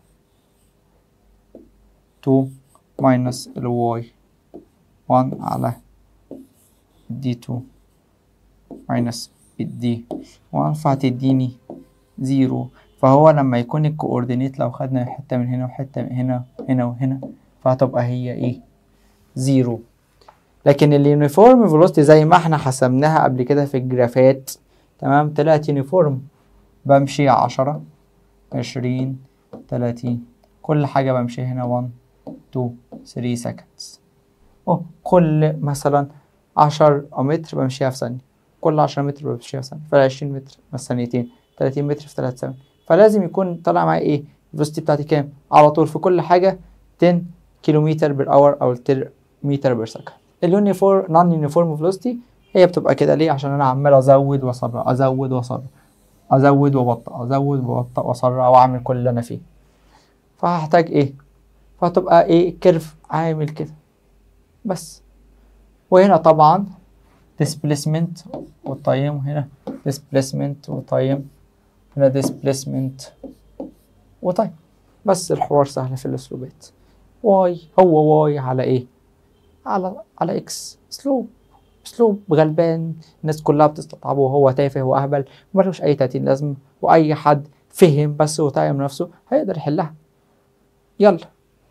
2 ماينس الواي 1 على دي 2 ماينس الدي 1 فهتديني زيرو فهو لما يكون الكوردينيت لو خدنا حتة من هنا وحتة من هنا هنا وهنا فهتبقى هي ايه زيرو لكن اليونيفورم فيلوسيتي زي ما احنا حسبناها قبل كده في الجرافات تمام طلعت يونيفورم بمشي عشرة عشرين تلاتين كل حاجة بمشي هنا 1 2 3 seconds أوه كل مثلا عشر متر بمشيها في ثانية كل عشرة متر بمشيها في ثانية فالعشرين متر في ثانيتين تلاتين متر في تلات ثواني فلازم يكون طالع معايا ايه الفيلوسيتي بتاعتي كام على طول في كل حاجة 10 كيلومتر بير اور او 10 متر بير سكند اليونيفورم نون يونيفورم فيلوسيتي هي بتبقى كده ليه عشان انا عمال ازود واسرع ازود واسرع ازود وابطأ ازود وابطأ واسرع واعمل كل اللي انا فيه فهحتاج ايه فهتبقى ايه كيرف عامل كده بس وهنا طبعا displacement والتايم هنا displacement وتايم هنا displacement وتايم بس الحوار سهل في الاسلوبات واي هو واي على ايه على على اكس اسلوب اسلوب غلبان الناس كلها بتستطعبه وهو تافه واهبل ملوش اي تأتين لازمه واي حد فهم بس وتعلم نفسه هيقدر يحلها يلا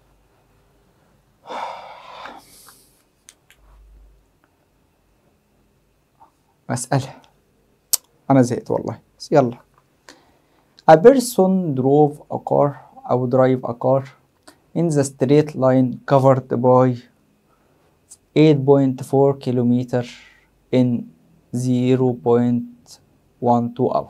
مسألة أنا زهقت والله بس يلا A person drove a car أو drive a car in the straight line covered by 8.4 kilometer in 0.12 hour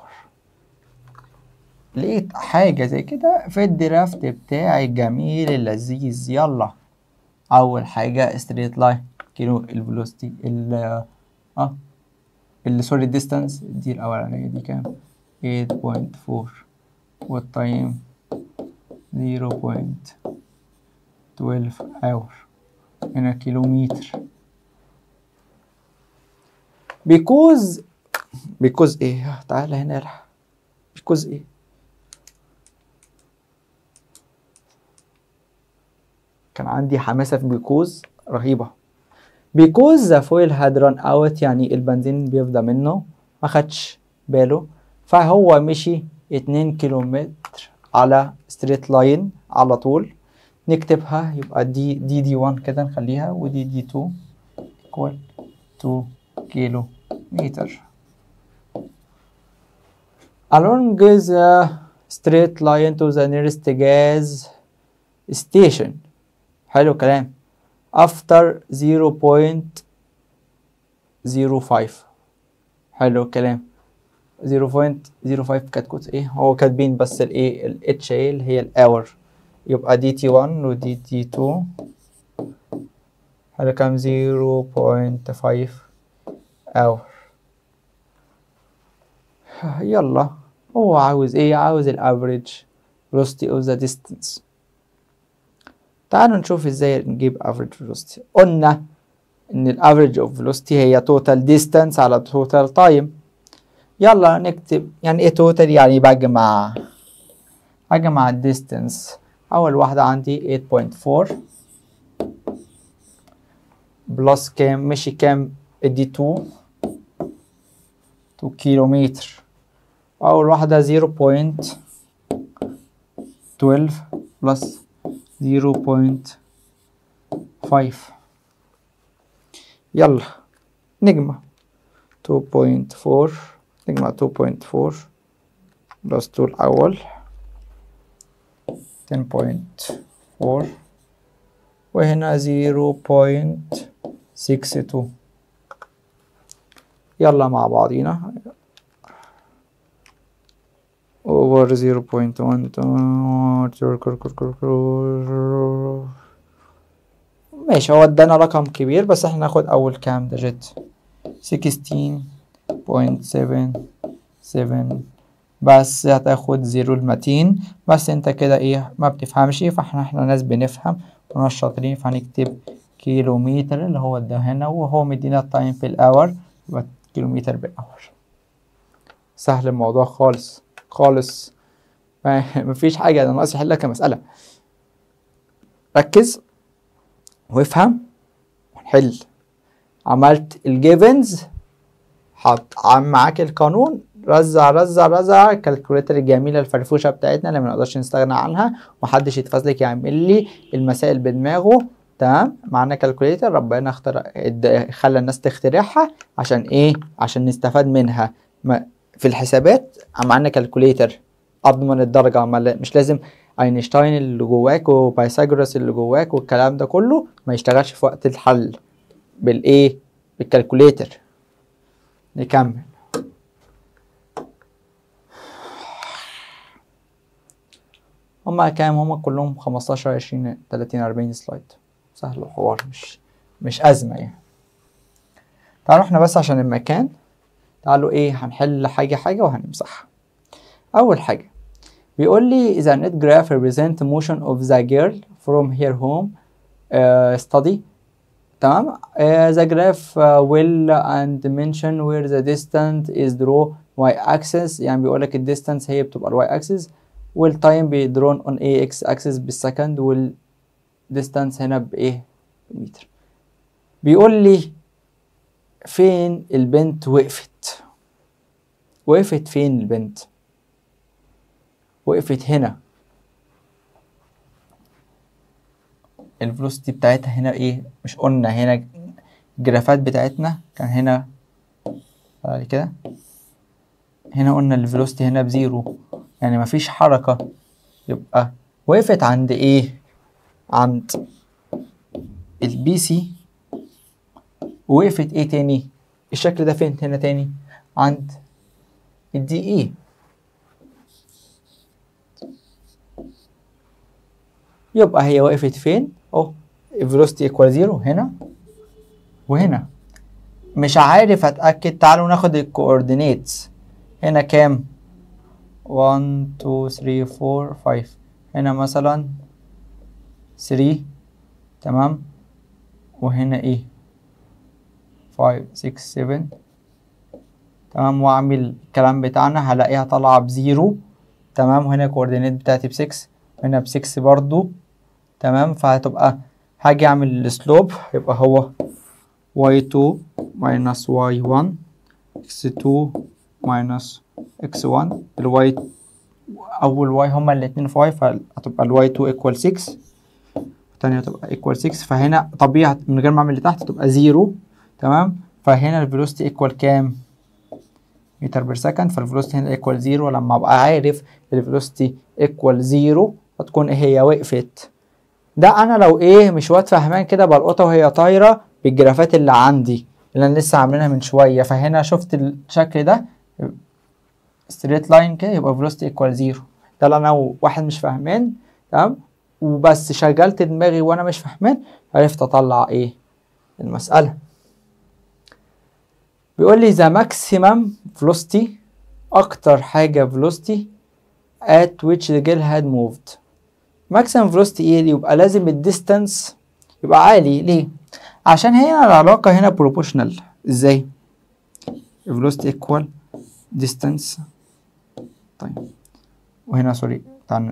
لقيت حاجة زي كده في الدرافت بتاعي الجميل اللذيذ يلا أول حاجة ستريت لاين كيلو الفيلوسيتي ال اه ال سوري الديستانس دي الأولانية دي كام؟ 8.4 والتايم 0.12 اور هنا كيلومتر because because ايه تعالى هنا الحق because ايه كان عندي حماسة في بيكوز رهيبة بيكوز ذا فويل هاد ران اوت يعني البنزين بيفضى منه ما خدش باله فهو مشي اتنين كيلومتر على ستريت لاين على طول نكتبها يبقى دي دي دي 1 كده نخليها ودي دي 2 equal 2 كيلو متر along the straight line to the nearest gas station حلو كلام after 0.05 حلو الكلام 0.05 كانت كوت ايه هو كاتبين بس الايه ال HA اللي هي الاور يبقى دي تي 1 ودي تي 2 حلو كام 0.5 اور يلا هو عاوز ايه عاوز الافريج velocity of the distance تعالوا نشوف ازاي نجيب average velocity قلنا ان ال average of velocity هي total distance على total time يلا نكتب يعني ايه total يعني بجمع اجمع ال distance اول واحدة عندي 8.4 بلس كام مشي كام ادي 2 2 كيلومتر اول واحدة 0.12 بلس 0.5 يلا نجمع 2.4 نجمع 2.4 بلس 2 الأول 10.4 وهنا 0.62 يلا مع بعضينا over 0.1 ماشي هو ادانا رقم كبير بس احنا ناخد اول كام ديجيت 16.77 بس هتاخد زيرو المتين بس انت كده ايه ما بتفهمش فاحنا احنا ناس بنفهم وناس شاطرين فهنكتب كيلومتر اللي هو ده هنا وهو مدينا التايم في الاور يبقى كيلومتر بالاور سهل الموضوع خالص خالص مفيش حاجة أنا ناقص أحلها كمسألة ركز وافهم ونحل عملت الجيفنز حط معاك القانون رزع رزع رزع الكالكوليتر الجميلة الفرفوشة بتاعتنا اللي ما نقدرش نستغنى عنها ومحدش يتفزلك يعمل لي المسائل بدماغه تمام معانا كالكوليتر ربنا اخترع خلى الناس تخترعها عشان ايه عشان نستفاد منها ما في الحسابات عملنا كالكوليتر اضمن الدرجه عمل مش لازم اينشتاين اللي جواك وبايثاغورس اللي جواك والكلام ده كله ما يشتغلش في وقت الحل بالايه بالكالكوليتر نكمل هما كام هما كلهم 15 20 30 40 سلايد سهل الحوار مش مش أزمة يعني تعالوا احنا بس عشان المكان تعالوا ايه هنحل حاجة حاجة وهنمسحها أول حاجة بيقول لي the net graph represent motion of the girl from her home uh, study تمام uh, the graph uh, will and mention where the distance is draw y axis يعني بيقول لك ال distance هي بتبقى ال y axis والتايم بي drawn on a x axis بالسكند وال distance هنا بايه متر بيقول لي فين البنت وقفت وقفت فين البنت وقفت هنا الفلوسيتي بتاعتها هنا ايه مش قلنا هنا الجرافات بتاعتنا كان هنا بعد كده هنا قلنا الفيلوسيتي هنا بزيرو يعني مفيش حركة يبقى وقفت عند ايه عند البي سي وقفت ايه تاني الشكل ده فين هنا تاني عند الدي اي يبقى هي وقفت فين اهو velocity equal زيرو هنا وهنا مش عارف اتاكد تعالوا ناخد الكوردينيتس هنا كام 1 2 3 4 5 هنا مثلا 3 تمام وهنا ايه 5 6 7 تمام واعمل الكلام بتاعنا هلاقيها طالعه بزيرو تمام وهنا الكوردينيت بتاعتي ب 6 هنا ب 6 برضو تمام فهتبقى هاجي اعمل السلوب يبقى هو y2 minus y1 x2 minus x1 الواي اول y هما الاتنين 5 فهتبقى الواي 2 equal 6 التانية هتبقى equal 6 فهنا طبيعي من غير ما اعمل اللي تحت تبقى 0 تمام فهنا الفيلوسيتي equal كام متر بير سكند فالفيلوسيتي هنا equal 0 لما ابقى عارف الفيلوسيتي equal 0 هتكون ايه هي وقفت ده انا لو ايه مش واد فهمان كده بلقطها وهي طايره بالجرافات اللي عندي اللي انا لسه عاملينها من شويه فهنا شفت الشكل ده ستريت لاين كده يبقى velocity equal زيرو ده اللي انا واحد مش فاهمان تمام وبس شغلت دماغي وانا مش فاهمان عرفت اطلع ايه المساله بيقول لي the maximum velocity اكتر حاجه velocity at which the girl had moved maximum velocity ايه يبقى لازم الديستانس يبقى عالي ليه عشان هنا العلاقة هنا proportional ازاي velocity equal distance طيب وهنا سوري تعال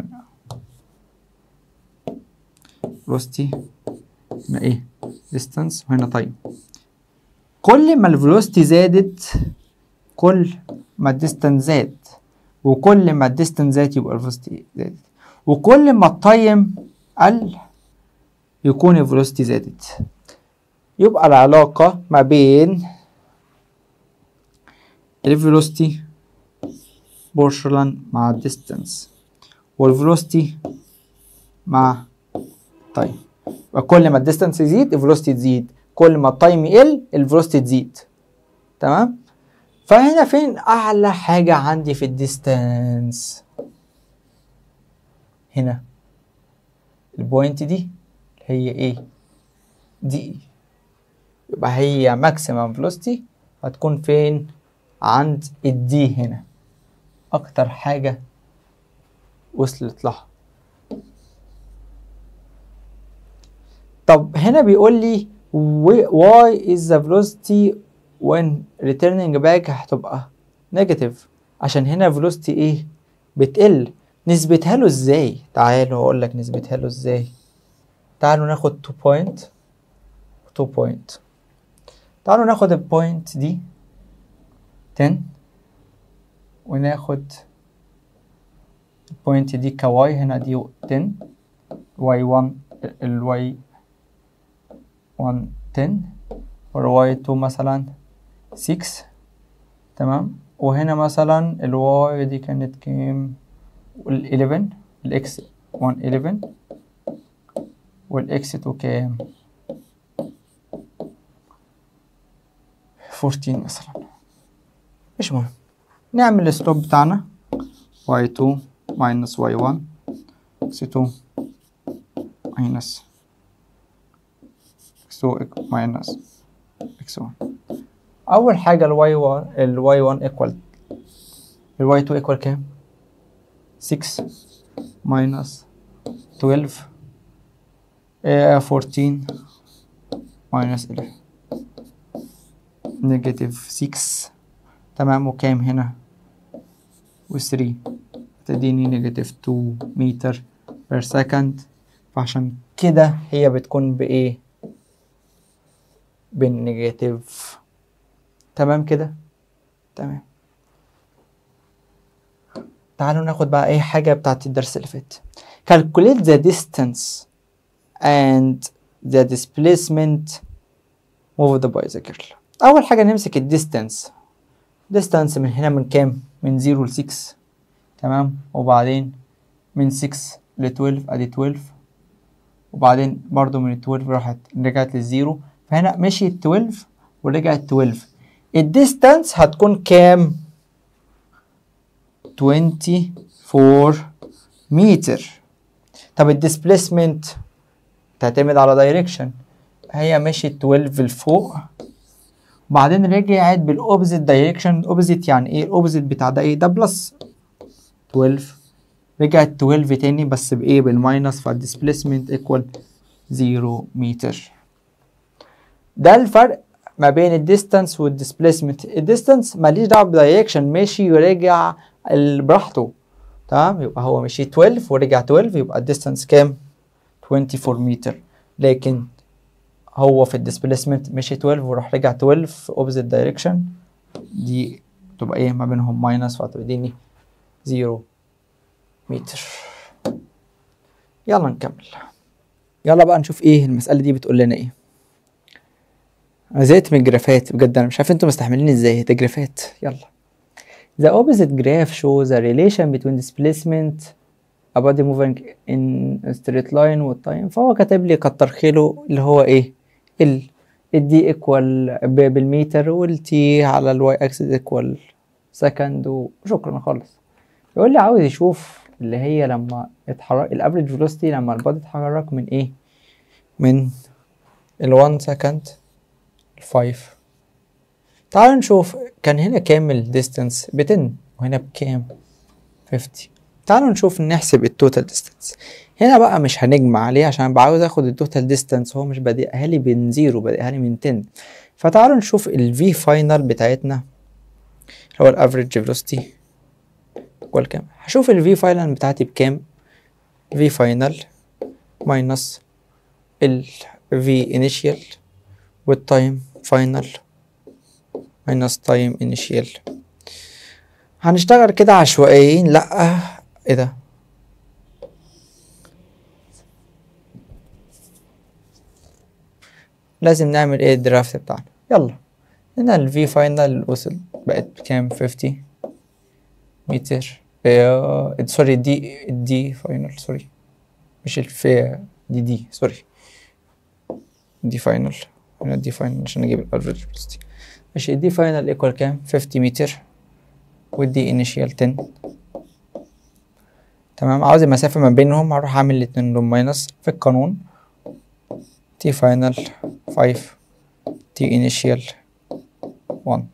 velocity هنا ايه distance وهنا طيب كل ما الفيلوسيتي زادت كل ما الديستانس زاد وكل ما الديستانس زاد يبقى الفيلوسيتي زادت وكل ما التايم قل يكون الفيلوسيتي زادت يبقى العلاقة ما بين الفيلوسيتي بورشلان مع الديستانس والفيلوسيتي مع التايم يبقى كل ما الديستانس يزيد الفيلوسيتي تزيد كل ما التايم يقل الفيلوسيتي تزيد تمام فهنا فين اعلى حاجة عندي في الديستانس هنا البوينت دي هي ايه دي يبقى هي ماكسيمم فيلوسيتي هتكون فين عند الدي هنا اكتر حاجة وصلت لها طب هنا بيقول لي why is the velocity when returning back هتبقى negative عشان هنا velocity ايه بتقل نثبتها له ازاي تعالوا اقول لك نثبتها له ازاي تعالوا ناخد 2 بوينت 2 بوينت تعالوا ناخد البوينت دي 10 وناخد البوينت دي كواي هنا دي 10 واي 1 الواي 1 10 والواي 2 مثلا 6 تمام وهنا مثلا الواي دي كانت كام وال 11 الاكس 1 11 والاكس 2 كام 14 مثلا مش مهم نعمل السلوب بتاعنا y2 minus y1 x2 minus x2 minus x1 أول حاجة ال y1 ال y1 equal ال y2 equal كام؟ 6 minus 12 آه، 14 minus 11 نيجاتيف 6 تمام وكام هنا و 3 تديني نيجاتيف 2 متر بير سكند فعشان كده هي بتكون بإيه؟ بالنيجاتيف تمام كده؟ تمام تعالوا ناخد بقى أي حاجة بتاعت الدرس اللي فات calculate the distance and the displacement of the bicycle أول حاجة نمسك الديستانس distance من هنا من كام؟ من 0 ل 6 تمام وبعدين من 6 ل 12 ادي 12 وبعدين برضو من 12 راحت رجعت للزيرو فهنا مشيت 12 ورجعت 12 الديستانس هتكون كام 24 متر طب الديسبليسمنت تعتمد على دايركشن هي مشيت 12 لفوق وبعدين رجعت بالاوبزيت دايركشن اوبزيت يعني ايه الاوبزيت بتاع ده ايه ده بلس 12 رجعت 12 تاني بس بايه بالماينس فالديسبليسمنت ايكوال 0 متر ده الفرق ما بين الديستانس والديسبليسمنت الديستانس ماليش دعوه بدايركشن ماشي ورجع ال- براحته تمام يبقى هو مشي 12 ورجع 12 يبقى الديستانس كام 24 متر لكن هو في الديسبليسمنت مشي 12 وراح رجع 12 في اوبزيت دايركشن دي تبقى ايه ما بينهم ماينس فهتديني 0 متر يلا نكمل يلا بقى نشوف ايه المسألة دي بتقول لنا ايه انا زهقت من الجرافات بجد انا مش عارف انتوا مستحملين ازاي ده جرافات يلا The opposite graph shows a relation between displacement a body moving in a straight line والتايم فهو كاتب لي كتر خيره اللي هو ايه ال الدي ايكوال بالمتر والتي على الواي اكسس ايكوال سكند وشكرا خالص يقول لي عاوز يشوف اللي هي لما اتحرك الافريج فيلوسيتي لما البادي اتحرك من ايه من ال 1 سكند ل 5 تعال نشوف كان هنا كام الديستانس ب 10 وهنا بكام 50 تعالوا نشوف نحسب التوتال ديستانس هنا بقى مش هنجمع عليه عشان بقى عاوز اخد التوتال ديستانس هو مش بادئها لي من زيرو بادئها لي من 10 فتعالوا نشوف الفي فاينل بتاعتنا اللي هو الافريج فيلوسيتي ايكوال كام هشوف الفي فاينل بتاعتي بكام في فاينل ماينس ال في انيشيال والتايم فاينل ماينس تايم انيشيال هنشتغل كده عشوائيين لا ايه ده لازم نعمل ايه الدرافت بتاعنا يلا هنا الفي فاينل وصل بقت بكام 50 متر آه، سوري دي دي فاينل سوري مش الفي دي دي سوري دي فاينل هنا دي فاينل عشان اجيب الافريج فيلوسيتي ماشي الدي فاينل ايكوال كام 50 متر والدي انيشيال 10 تمام عاوز المسافة ما بينهم هروح اعمل الاتنين دول ماينس في القانون تي فاينل 5 تي انيشيال 1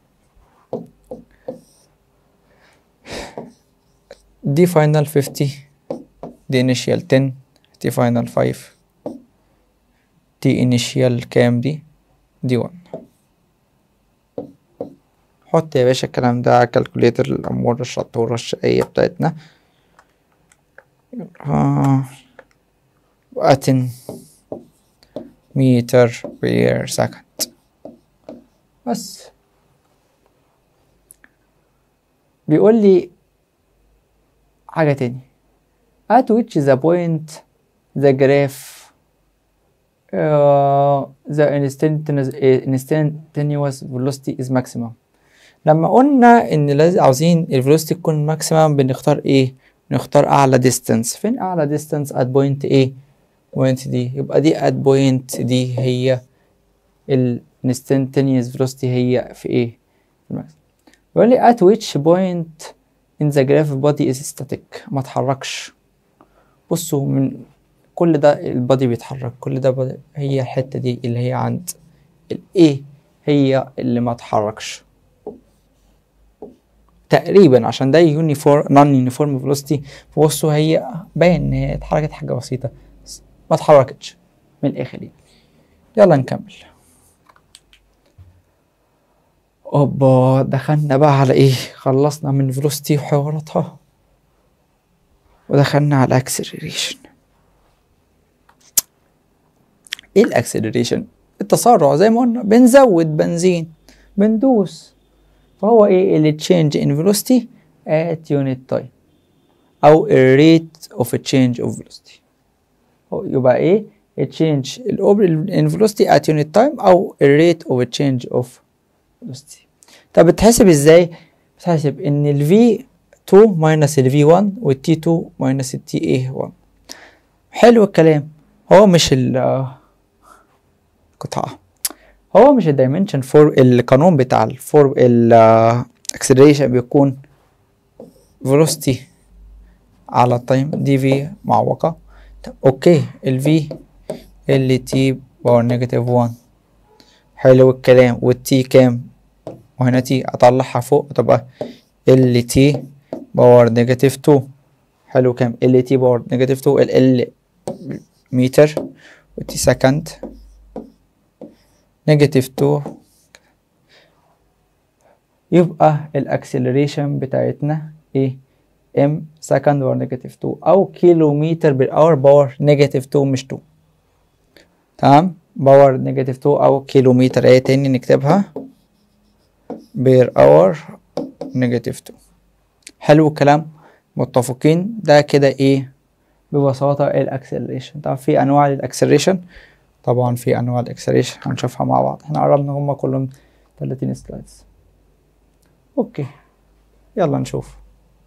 دي فاينل 50 دي انيشيال 10 تي فاينل 5 تي انيشيال كام دي دي 1 حط يا باشا الكلام ده على كالكوليتر الأمور الشطورة الشقية بتاعتنا آه. وقتن متر بير سكند بس بيقول لي حاجة تاني at which the point the graph uh, the instantaneous, instantaneous velocity is maximum لما قلنا ان لازم عاوزين الفيلوسيتي تكون ماكسيمم بنختار ايه نختار اعلى ديستانس فين اعلى ديستانس ات بوينت ايه بوينت دي يبقى دي ات بوينت دي هي الانستنتينيوس فيلوسيتي هي في ايه في الماكسيمم بيقول لي at which point in the graph body is static ما اتحركش بصوا من كل ده البادي بيتحرك كل ده body هي الحتة دي اللي هي عند الايه هي اللي ما اتحركش تقريبا عشان ده يونيفورم نون يونيفورم فيلوسيتي بصوا هي باين ان هي اتحركت حاجة بسيطة بس ما اتحركتش من الاخر يعني يلا نكمل اوبا دخلنا بقى على ايه خلصنا من فيلوسيتي وحواراتها ودخلنا على الاكسلريشن ايه الاكسلريشن التسارع زي ما قلنا بنزود بنزين بندوس فهو ايه اللي تشينج ان فيلوسيتي at unit time او الريت اوف تشينج اوف فيلوسيتي يبقى ايه تشينج ان فيلوسيتي at unit time او الريت اوف تشينج اوف فيلوسيتي طب بتحسب ازاي بتحسب ان ال V2 minus ال V1 وال T2 minus ال TA1 حلو الكلام هو مش ال قطعة هو مش الدايمنشن فور القانون بتاع الفور الاكسلريشن بيكون velocity على التايم دي في معوقة طب اوكي ال V ال T باور نيجاتيف 1 حلو الكلام والتي كام وهنا تي اطلعها فوق تبقى ال تي باور نيجاتيف 2 حلو كام ال تي باور نيجاتيف 2 ال ال متر والتي سكند نيجاتيف 2 يبقى الاكسلريشن بتاعتنا ايه ام سكند باور نيجاتيف 2 او كيلو متر بالاور باور نيجاتيف 2 مش 2 تمام باور نيجاتيف 2 او كيلو متر ايه تاني نكتبها بير اور نيجاتيف 2 حلو الكلام متفقين ده كده ايه ببساطة الاكسلريشن طبعا في انواع للاكسلريشن طبعا في انواع الاكسلريشن هنشوفها مع بعض احنا قربنا هما كلهم 30 سلايدز اوكي يلا نشوف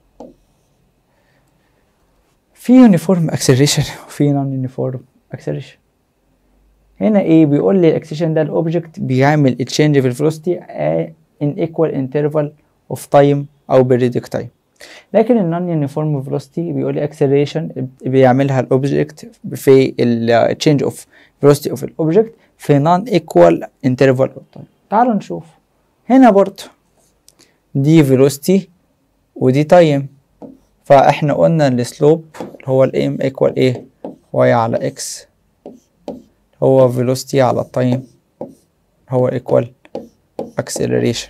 في يونيفورم اكسلريشن وفي نون يونيفورم اكسلريشن هنا ايه بيقول لي الاكسلريشن ده الاوبجكت بيعمل تشينج في الفيلوسيتي ان ايكوال انترفال اوف تايم او periodic تايم لكن النون يونيفورم فيلوسيتي بيقول لي اكسلريشن بيعملها الاوبجكت في التشينج اوف فيلوسيتي اوف الاوبجكت في نون ايكوال انترفال اوف تايم تعالوا نشوف هنا برضه دي فيلوسيتي ودي تايم فاحنا قلنا السلوب اللي هو الام ايكوال ايه واي على اكس هو velocity على التايم هو equal acceleration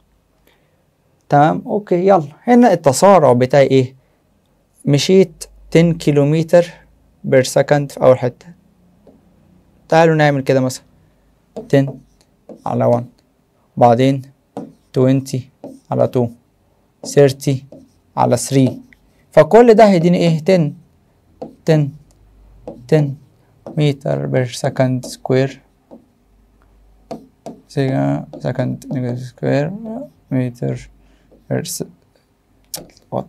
تمام اوكي يلا هنا التسارع بتاعي ايه مشيت 10 كيلومتر بير سكند في اول حته تعالوا نعمل كده مثلا 10 على 1 بعدين 20 على 2 30 على 3 فكل ده هيديني ايه 10 10 10 meter per second square second negative square meter per what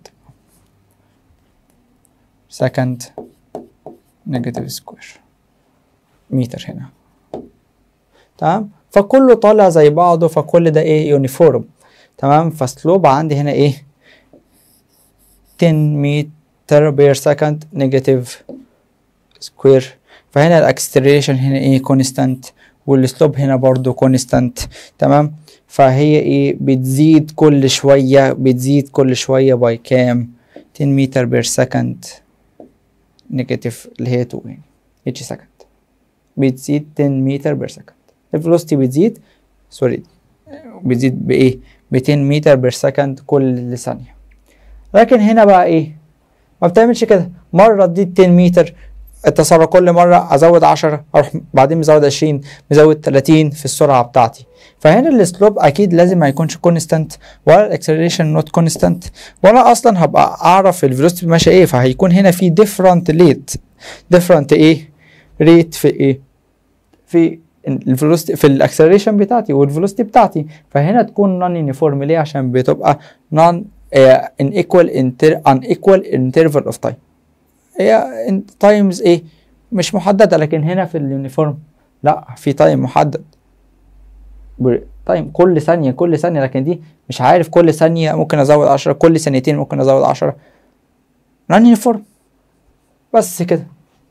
second negative square متر هنا تمام فكله طالع زي بعضه فكل ده ايه يونيفورم تمام فسلوب عندي هنا ايه 10 متر بير سكند نيجاتيف سكوير فهنا الاكستريشن هنا ايه كونستانت والسلوب هنا برضو كونستانت تمام فهي ايه بتزيد كل شوية بتزيد كل شوية باي كام 10 متر بير سكند نيجاتيف اللي هي 2 يعني اتش سكند بتزيد 10 متر بير سكند الفيلوسيتي بتزيد سوري بتزيد بايه ب 10 متر بير سكند كل ثانية لكن هنا بقى ايه ما بتعملش كده مرة تزيد 10 متر التسارع كل مرة أزود 10 أروح بعدين مزود 20 مزود 30 في السرعة بتاعتي فهنا السلوب أكيد لازم ما يكونش كونستانت ولا الأكسلريشن نوت كونستانت ولا أصلا هبقى أعرف الفيلوسيتي ماشية إيه فهيكون هنا في ديفرنت ريت ديفرنت إيه ريت في إيه في الفيلوسيتي في الاكسلريشن بتاعتي والفيلوسيتي بتاعتي فهنا تكون نون يونيفورم ليه عشان بتبقى نون ان ايكوال ان ايكوال انترفال اوف تايم هي تايمز ايه مش محدده لكن هنا في اليونيفورم لا في تايم محدد تايم كل ثانيه كل ثانيه لكن دي مش عارف كل ثانيه ممكن ازود 10 كل ثانيتين ممكن ازود 10 نون يونيفورم بس كده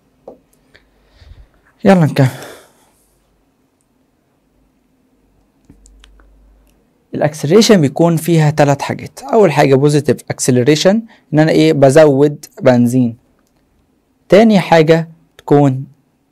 يلا نكمل الاكسلريشن بيكون فيها ثلاث حاجات اول حاجه بوزيتيف اكسلريشن ان انا ايه بزود بنزين تاني حاجه تكون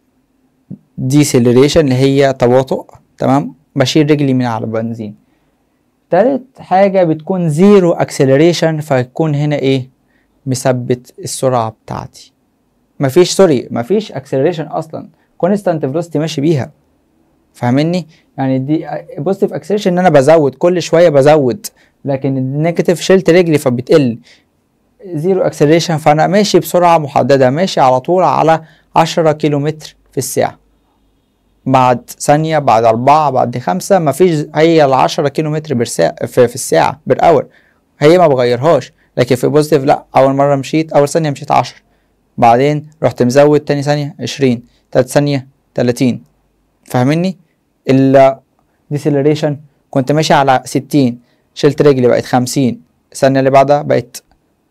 ديسيلريشن اللي هي تباطؤ تمام بشيل رجلي من على البنزين تالت حاجة بتكون زيرو اكسلريشن فيكون هنا ايه مثبت السرعة بتاعتي مفيش سوري مفيش اكسلريشن اصلا كونستانت فيلوسيتي ماشي بيها فاهمني يعني دي بوزيتيف اكسلريشن ان انا بزود كل شويه بزود لكن النيجاتيف شلت رجلي فبتقل زيرو اكسلريشن فانا ماشي بسرعه محدده ماشي على طول على 10 كيلو متر في الساعه بعد ثانيه بعد أربعة بعد خمسة مفيش هي ال 10 كيلو متر برساعة في, في الساعه بير اور هي ما بغيرهاش لكن في بوزيتيف لا اول مره مشيت اول ثانيه مشيت 10 بعدين رحت مزود تاني ثانيه 20 تالت ثانيه 30 فاهمني الديسيلريشن كنت ماشي على 60 شلت رجلي بقت 50 الثانيه اللي بعدها بقت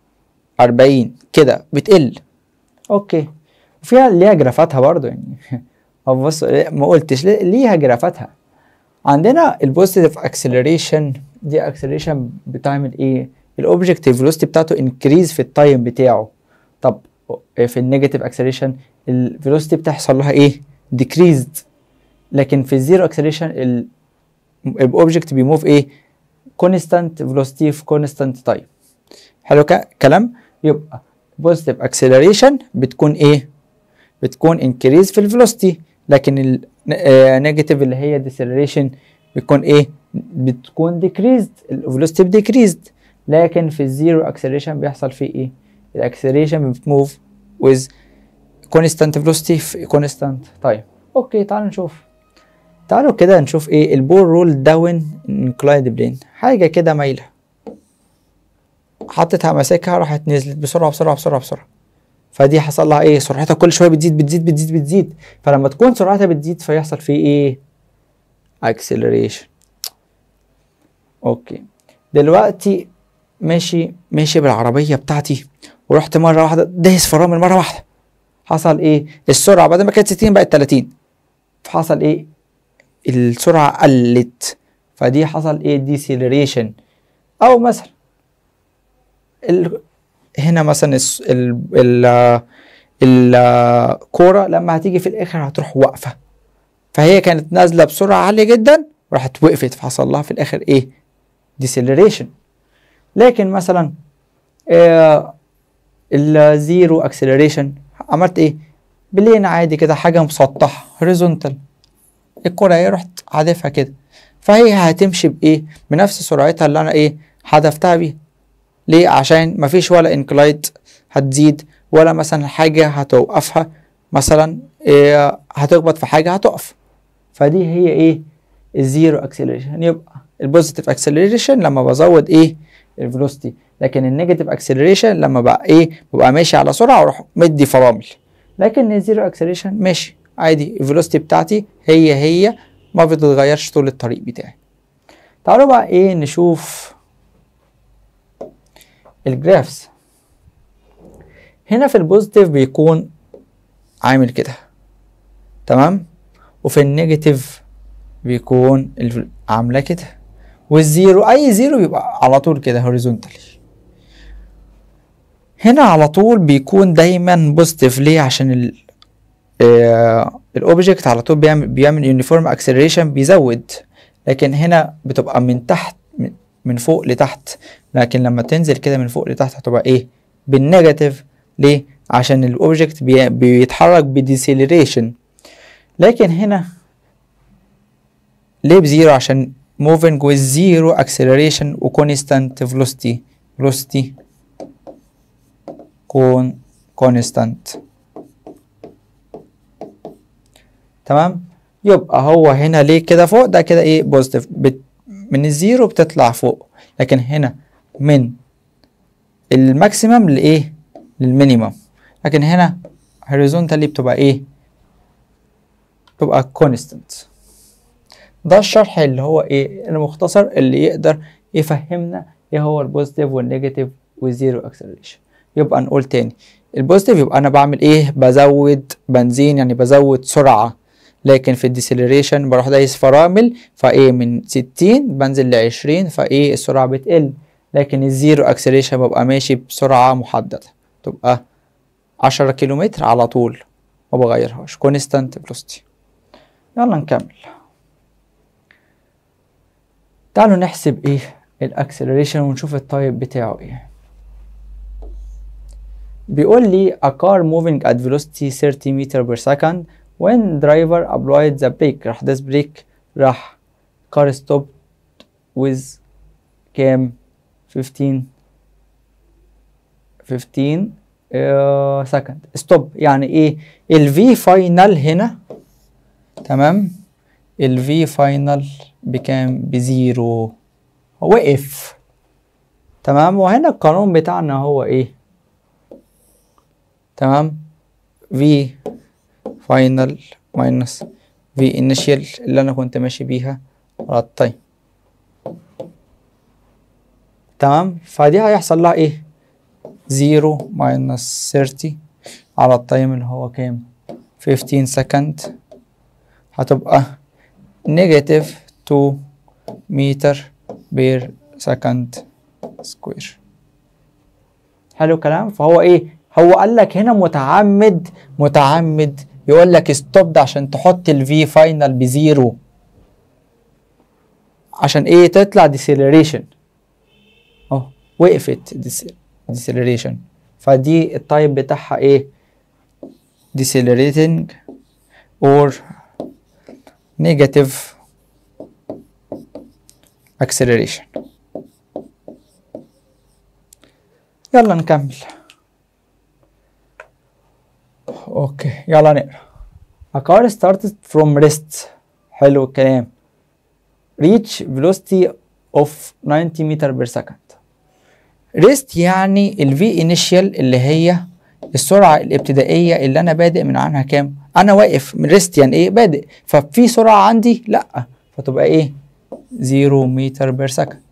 40 كده بتقل اوكي وفيها ليها جرافاتها برضو يعني أو بص ما قلتش ليها جرافاتها عندنا البوزيتيف اكسلريشن دي اكسلريشن بتعمل ايه الاوبجكت فيلوسيتي بتاعته انكريز في التايم بتاعه طب في النيجاتيف اكسلريشن الفيلوسيتي بتحصل لها ايه ديكريزد لكن في الزيرو اكسلريشن الاوبجكت بيموف ايه كونستانت فيلوسيتي في كونستانت تايم حلو كلام يبقى بوزيتيف اكسلريشن بتكون ايه بتكون انكريز في الفيلوسيتي لكن النيجاتيف اللي هي ديسلريشن بتكون ايه بتكون ديكريزد الفيلوسيتي ديكريزد لكن في الزيرو اكسلريشن بيحصل فيه ايه الاكسلريشن بتموف with constant velocity في constant time اوكي تعالوا نشوف تعالوا كده نشوف ايه البول رول داون انكلايند بلين حاجه كده مايله حطيتها ماسكها راحت نزلت بسرعه بسرعه بسرعه بسرعه فدي حصل لها ايه سرعتها كل شويه بتزيد بتزيد بتزيد بتزيد فلما تكون سرعتها بتزيد فيحصل فيه ايه اكسلريشن اوكي دلوقتي ماشي ماشي بالعربيه بتاعتي ورحت مره واحده دايس فرامل مره واحده حصل ايه السرعه بدل ما كانت 60 بقت 30 فحصل ايه السرعه قلت فدي حصل ايه ديسيلريشن او مثلا ال... هنا مثلا الس... ال... ال... الكوره لما هتيجي في الاخر هتروح واقفه فهي كانت نازله بسرعه عاليه جدا راحت وقفت فحصل لها في الاخر ايه ديسيلريشن لكن مثلا آه الزيرو اكسلريشن عملت ايه بلين عادي كده حاجه مسطحه هوريزونتال الكره ايه رحت حادفها كده فهي هتمشي بايه بنفس سرعتها اللي انا ايه حدفتها بيها ليه عشان مفيش ولا انكلايد هتزيد ولا مثلا حاجه هتوقفها مثلا إيه هتخبط في حاجه هتقف فدي هي ايه الزيرو اكسلريشن يبقى البوزيتيف اكسلريشن لما بزود ايه الفيلوسيتي لكن النيجاتيف اكسلريشن لما بقى ايه ببقى ماشي على سرعه واروح مدي فرامل لكن الزيرو اكسلريشن ماشي عادي الفيلوسيتي بتاعتي هي هي ما بتتغيرش طول الطريق بتاعي تعالوا بقى ايه نشوف الجرافس هنا في البوزيتيف بيكون عامل كده تمام وفي النيجاتيف بيكون عامله كده والزيرو اي زيرو بيبقى على طول كده هوريزونتالي هنا على طول بيكون دايما بوزيتيف ليه عشان ال آه الاوبجكت على طول بيعمل بيعمل يونيفورم اكسلريشن بيزود لكن هنا بتبقى من تحت من, من فوق لتحت لكن لما تنزل كده من فوق لتحت هتبقى ايه بالنيجاتيف ليه عشان الاوبجكت بي بيتحرك بديسيلريشن لكن هنا ليه بزيرو عشان moving with zero acceleration و constant velocity velocity كون constant تمام يبقى هو هنا ليه كده فوق ده كده ايه بوزيتيف بت من الزيرو بتطلع فوق لكن هنا من الماكسيمم لايه للمينيمم لكن هنا هوريزونتالي بتبقى ايه بتبقى كونستنت ده الشرح اللي هو ايه المختصر اللي يقدر يفهمنا ايه هو البوزيتيف والنيجاتيف والزيرو اكسلريشن يبقى نقول تاني البوزيتيف يبقى انا بعمل ايه بزود بنزين يعني بزود سرعه لكن في الديسيلريشن بروح دايس فرامل فايه من 60 بنزل ل 20 فايه السرعه بتقل لكن الزيرو اكسلريشن ببقى ماشي بسرعه محدده تبقى 10 كيلومتر على طول ما بغيرهاش كونستانت فيلوسيتي يلا نكمل تعالوا نحسب ايه الاكسلريشن ونشوف التايب بتاعه ايه بيقول لي a car moving at velocity 30 meter per second when driver applied the brake راح داس بريك راح car stopped with كام 15 15 uh, second stop يعني ايه ال V final هنا تمام ال V final بكام بزيرو وقف تمام وهنا القانون بتاعنا هو ايه تمام V final minus V initial اللي انا كنت ماشي بيها على التايم تمام فدي هيحصل لها ايه زيرو minus 30 على التايم اللي هو كام 15 سكند هتبقى نيجاتيف 2 متر بير سكند سكوير حلو الكلام فهو ايه هو قال لك هنا متعمد متعمد يقول لك ستوب ده عشان تحط الفي فاينل بزيرو عشان ايه تطلع ديسيلريشن اهو وقفت ديسيلريشن فدي التايب بتاعها ايه decelerating or negative acceleration يلا نكمل اوكي يلا نقرا A car started from rest حلو الكلام reach velocity of 90 meter per second rest يعني ال V initial اللي هي السرعة الابتدائية اللي أنا بادئ من عنها كام؟ أنا واقف من ريست يعني إيه؟ بادئ ففي سرعة عندي؟ لأ فتبقى إيه؟ 0 متر بير سكند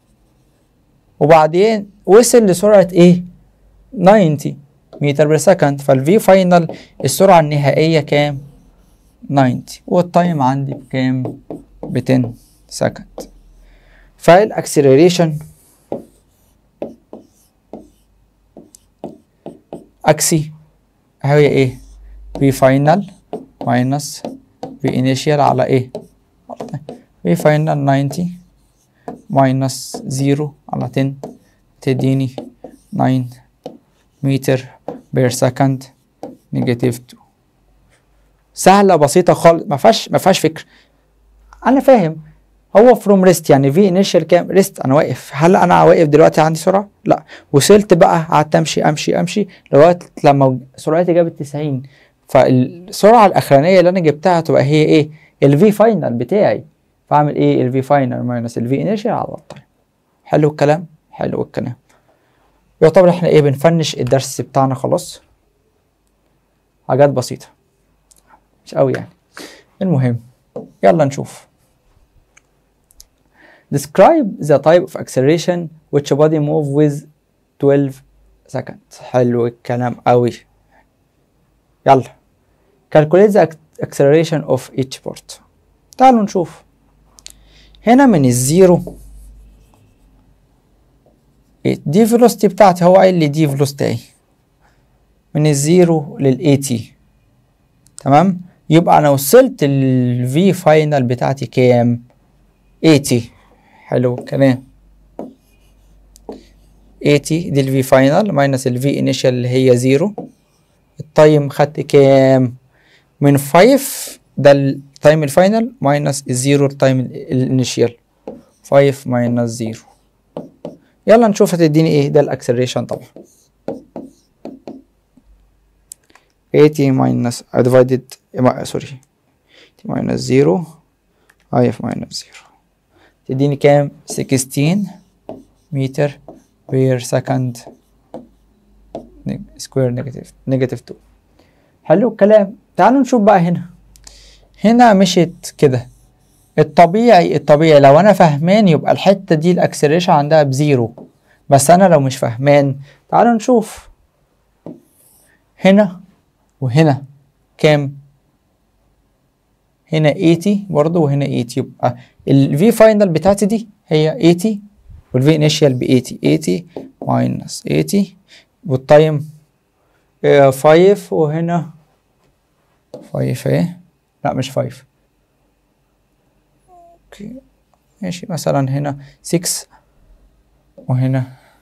وبعدين وصل لسرعة إيه؟ 90 متر بير سكند فالفي فاينل السرعة النهائية كام؟ 90 والتايم عندي بكام؟ ب 10 سكند فالاكسلريشن اكسي هي ايه في فاينل ماينس في انيشيال على ايه في فاينل 90 ماينس 0 على 10 تديني 9 متر بير سكند نيجاتيف 2 سهله بسيطه خالص ما فيهاش ما فيهاش فكر انا فاهم هو فروم ريست يعني في انيشال كام ريست انا واقف هل انا واقف دلوقتي عندي سرعه لا وصلت بقى قعدت امشي امشي امشي لغايه لما سرعتي جابت 90 فالسرعه الاخرانيه اللي انا جبتها تبقى هي ايه الفي فاينل بتاعي فاعمل ايه الفي فاينل ماينس الفي انيشال على التايم حلو الكلام حلو الكلام يعتبر احنا ايه بنفنش الدرس بتاعنا خلاص حاجات بسيطه مش قوي يعني المهم يلا نشوف Describe the type of acceleration which body move with 12 seconds. حلو الكلام قوي. يلا. Calculate the acceleration of each part. تعالوا نشوف. هنا من الزيرو دي velocity بتاعتي هو قايل لي دي velocity اهي. من الزيرو لل 80 تمام؟ يبقى انا وصلت ال V final بتاعتي كام؟ 80 حلو الكلام 80 دي الفي فاينل ماينس الفي انيشال اللي هي زيرو التايم خدت كام من 5 ده التايم الفاينل ماينس الزيرو التايم الانيشال 5 ماينس زيرو يلا نشوف هتديني ايه ده الاكسلريشن طبعا 80 ماينس divided سوري minus 0 if minus 0 تديني كام 16 متر بير سكند سكوير نيجاتيف نيجاتيف 2 حلو الكلام تعالوا نشوف بقى هنا هنا مشيت كده الطبيعي الطبيعي لو انا فهمان يبقى الحته دي الاكسلريشن عندها بزيرو بس انا لو مش فهمان تعالوا نشوف هنا وهنا كام هنا 80 برضه وهنا 80 يبقى ال V final بتاعتي دي هي 80 وال V initial ب 80 80 minus 80 والتايم 5 وهنا 5 ايه لا مش 5 اوكي ماشي مثلا هنا 6 وهنا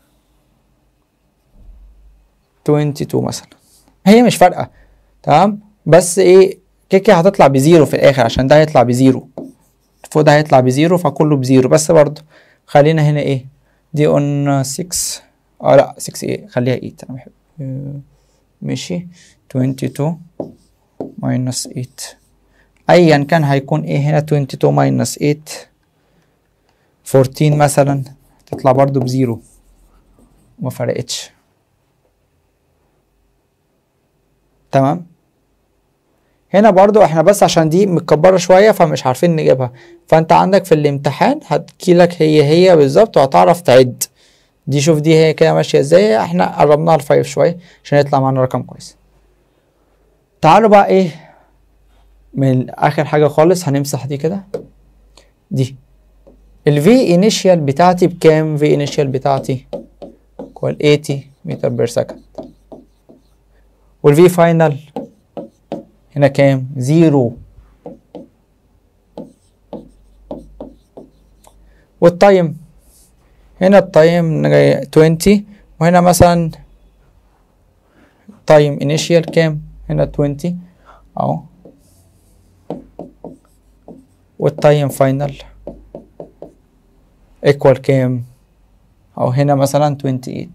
22 مثلا هي مش فارقة تمام بس ايه كده كده هتطلع بزيرو في الاخر عشان ده هيطلع بزيرو فوق ده هيطلع بزيرو فكله بزيرو بس برضه خلينا هنا ايه دي قلنا 6 اه لا 6 ايه خليها 8 انا بحب آه، ماشي 22 minus 8 ايا كان هيكون ايه هنا 22 minus 8 14 مثلا تطلع برضو بزيرو ما فرقتش تمام هنا برضو احنا بس عشان دي متكبرة شوية فمش عارفين نجيبها فانت عندك في الامتحان هتجيلك هي هي بالظبط وهتعرف تعد دي شوف دي هي كده ماشية ازاي احنا قربناها لفايف شوية عشان يطلع معانا رقم كويس تعالوا بقى ايه من اخر حاجة خالص هنمسح دي كده دي ال V initial بتاعتي بكام V initial بتاعتي equal 80 متر بير سكند وال V final هنا كام زيرو والتايم هنا التايم 20 وهنا مثلا تايم initial كام هنا 20 اهو والتايم فاينل equal كام او هنا مثلا 28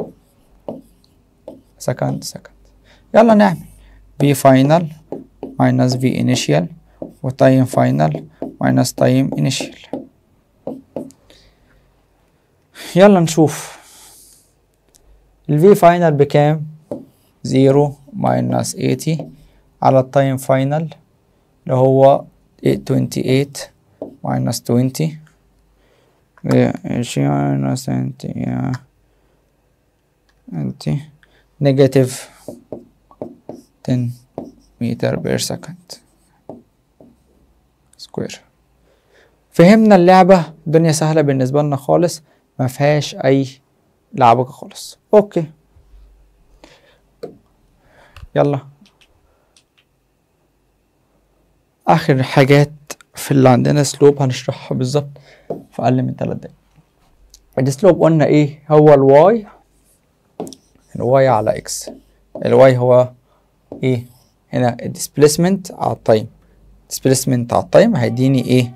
سكند سكند يلا نعمل v final minus v initial وتايم فاينل minus time initial يلا نشوف ال v final بكام 0 minus 80 على التايم فاينل اللي هو 28 minus 20 minus 20 20 negative 10 متر بير سكند سكوير فهمنا اللعبة الدنيا سهلة بالنسبة لنا خالص ما فيهاش أي لعبكة خالص أوكي يلا آخر حاجات في اللي عندنا سلوب هنشرحها بالظبط في أقل من تلات دقايق السلوب قلنا إيه هو الواي الواي على إكس الواي هو إيه هنا الديسبليسمنت على التايم displacement على التايم هيديني ايه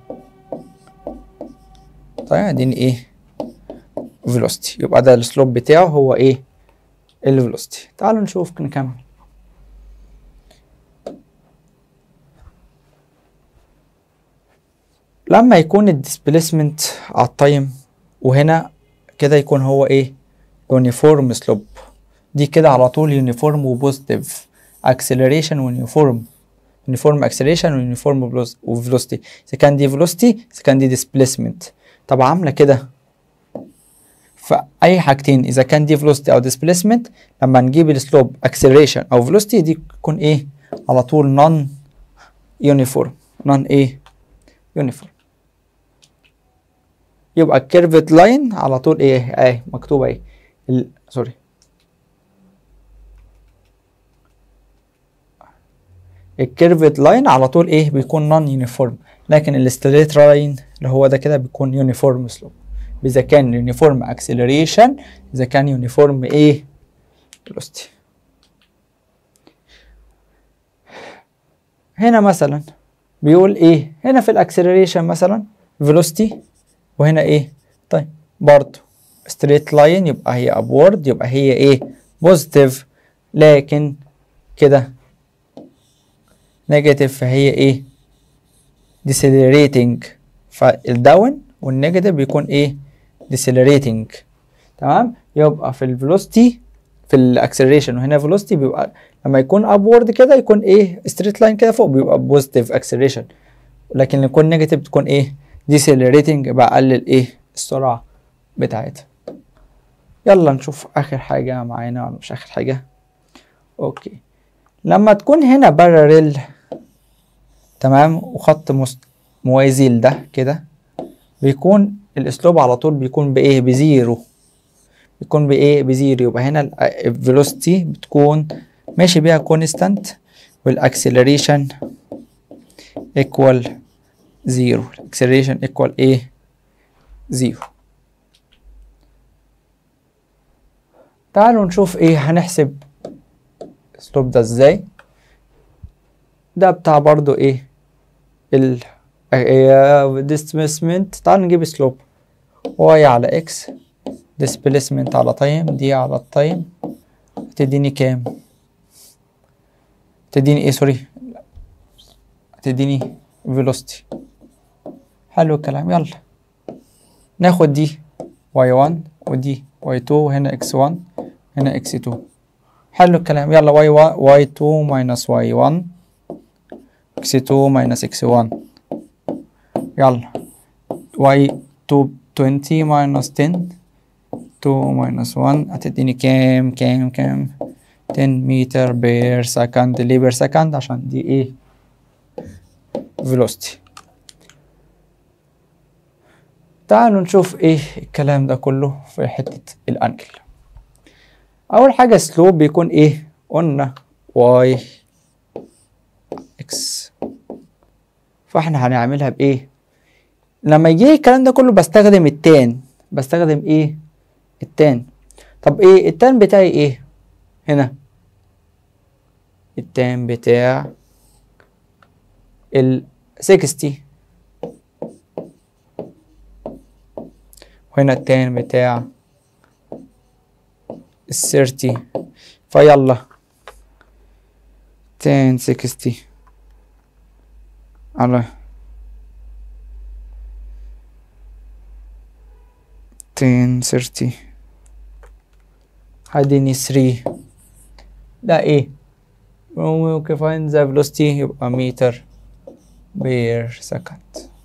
طيب هيديني ايه velocity يبقى ده السلوب بتاعه هو ايه الفيلوسيتي تعالوا نشوف نكمل لما يكون الديسبليسمنت على التايم وهنا كده يكون هو ايه يونيفورم سلوب دي كده على طول يونيفورم وبوزيتيف acceleration ويونيفورم يونيفورم acceleration ويونيفورم وفيلوسيتي اذا كان دي فيلوسيتي اذا كان دي ديسبليسمنت طب عامله كده فاي حاجتين اذا كان دي فيلوسيتي او ديسبليسمنت لما نجيب السلوب acceleration او فيلوسيتي دي تكون ايه على طول نون يونيفورم نون ايه يونيفورم يبقى الكيرفت لاين على طول ايه ايه مكتوبه ايه ال... سوري الكيرفت لاين على طول ايه بيكون نون يونيفورم لكن الستريت لاين اللي هو ده كده بيكون يونيفورم سلوب اذا كان يونيفورم اكسلريشن اذا كان يونيفورم ايه فيلوسيتي هنا مثلا بيقول ايه هنا في الاكسلريشن مثلا فيلوسيتي وهنا ايه طيب برضو ستريت لاين يبقى هي ابورد يبقى هي ايه بوزيتيف لكن كده نيجاتيف فهي ايه decelerating فالداون والنيجاتيف بيكون ايه decelerating تمام يبقى في الفيلوسيتي في الاكسلريشن وهنا فيلوسيتي بيبقى لما يكون ابورد كده يكون ايه ستريت لاين كده فوق بيبقى بوزيتيف اكسلريشن لكن لما يكون نيجاتيف بتكون ايه decelerating بقلل ايه السرعه بتاعتها يلا نشوف اخر حاجه معانا ولا مش اخر حاجه اوكي لما تكون هنا باراليل تمام وخط مست... موازي لده كده بيكون الاسلوب على طول بيكون بايه بزيرو بيكون بايه بزيرو يبقى هنا الفيلوسيتي بتكون ماشي بيها كونستانت والاكسلريشن ايكوال زيرو الاكسلريشن ايكوال ايه زيرو تعالوا نشوف ايه هنحسب الاسلوب ده ازاي ده بتاع برضو ايه ال displacement تعال نجيب سلوب y على x displacement على تايم دي على التايم تديني كام تديني ايه سوري تديني velocity حلو الكلام يلا ناخد دي y1 ودي y2 وهنا x1 هنا x2 حلو الكلام يلا y1 y2 minus y1 x2 minus x1 يلا y2 20 minus 10 2 minus 1 هتديني كام كام كام 10 متر بير سكند ليه بير سكند عشان دي ايه velocity تعالوا نشوف ايه الكلام ده كله في حتة الانجل اول حاجة سلوب بيكون ايه قلنا y x فاحنا هنعملها بايه لما يجي الكلام ده كله بستخدم التان بستخدم ايه التان طب ايه التان بتاعي ايه هنا التان بتاع ال 60 وهنا التان بتاع ال 30 فيلا تان 60 على تين ثيرتي هديني ثري ده ايه ممكن find the velocity يبقى متر بير سكند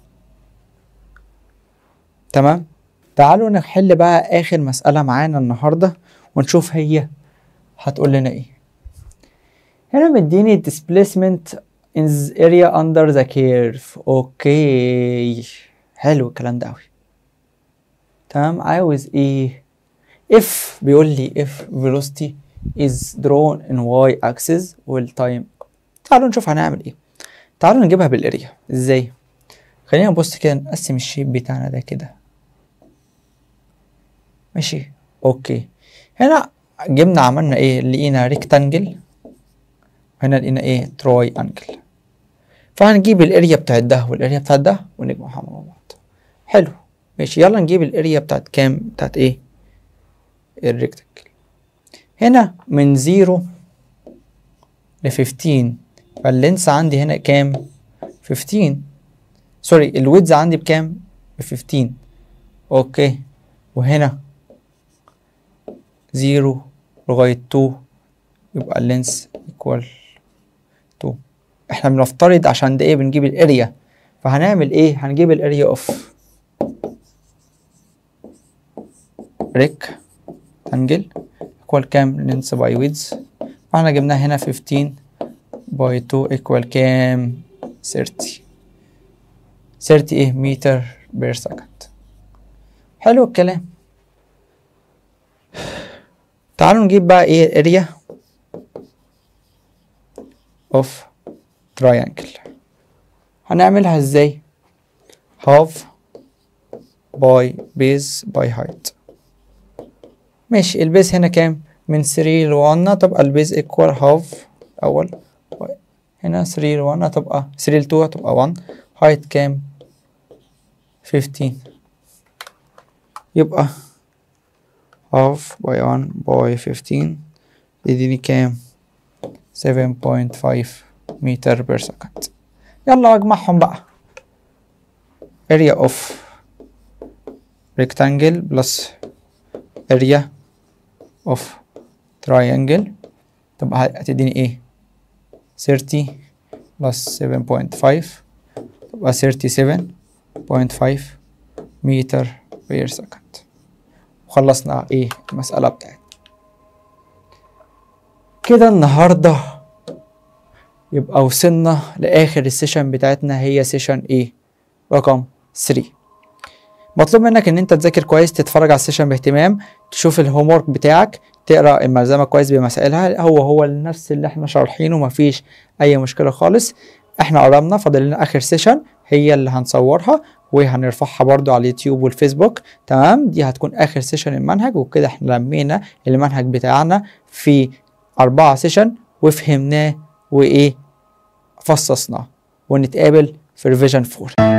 تمام تعالوا نحل بقى اخر مسألة معانا النهاردة ونشوف هي هتقول لنا ايه هنا مديني displacement in the area under the curve اوكي حلو الكلام ده اوي تمام عاوز ايه if بيقول لي if velocity is drawn in y axis والتايم تعالوا نشوف هنعمل ايه تعالوا نجيبها بالاريا ازاي خلينا نبص كده نقسم الشيب بتاعنا ده كده ماشي اوكي هنا جبنا عملنا ايه لقينا ريكتانجل هنا لقينا ايه تراي انجل فهنجيب الاريا بتاعت ده والاريا بتاعت ده ونجمعها مع بعض حلو ماشي يلا نجيب الاريا بتاعت كام بتاعت ايه الريكتانجل هنا من زيرو لفيفتين فاللينس عندي هنا كام فيفتين سوري الويدز عندي بكام بفيفتين اوكي وهنا زيرو لغاية تو يبقى اللينس ايكوال تو احنا بنفترض عشان ده ايه بنجيب الاريا فهنعمل ايه هنجيب الاريا اوف ريك انجل ايكوال كام لينس باي ويدز فاحنا جبناها هنا 15 باي 2 ايكوال كام 30 30 ايه متر بير سكند حلو الكلام تعالوا نجيب بقى ايه الاريا اوف تراينجل هنعملها ازاي half باي بيز باي هايت ماشي البيز هنا كام من 3 ل 1 تبقى البيز ايكوال هاف اول هنا 3 ل 1 تبقى 3 ل 2 تبقى 1 هايت كام 15 يبقى half by 1 by 15 يديني كام 7.5 متر بير سكند يلا اجمعهم بقى area of rectangle plus area of triangle طب هتديني ايه 30 plus 7.5 تبقى 37.5 متر بير سكند وخلصنا ايه المسألة بتاعتنا كده النهاردة يبقى وصلنا لآخر السيشن بتاعتنا هي سيشن ايه رقم 3 مطلوب منك ان انت تذاكر كويس تتفرج على السيشن باهتمام تشوف الهوم ورك بتاعك تقرا الملزمه كويس بمسائلها هو هو نفس اللي احنا شارحينه مفيش اي مشكله خالص احنا قربنا فاضل لنا اخر سيشن هي اللي هنصورها وهنرفعها برضو على اليوتيوب والفيسبوك تمام دي هتكون اخر سيشن المنهج وكده احنا لمينا المنهج بتاعنا في أربعة سيشن وفهمناه وايه فصصناه ونتقابل في ريفيجن 4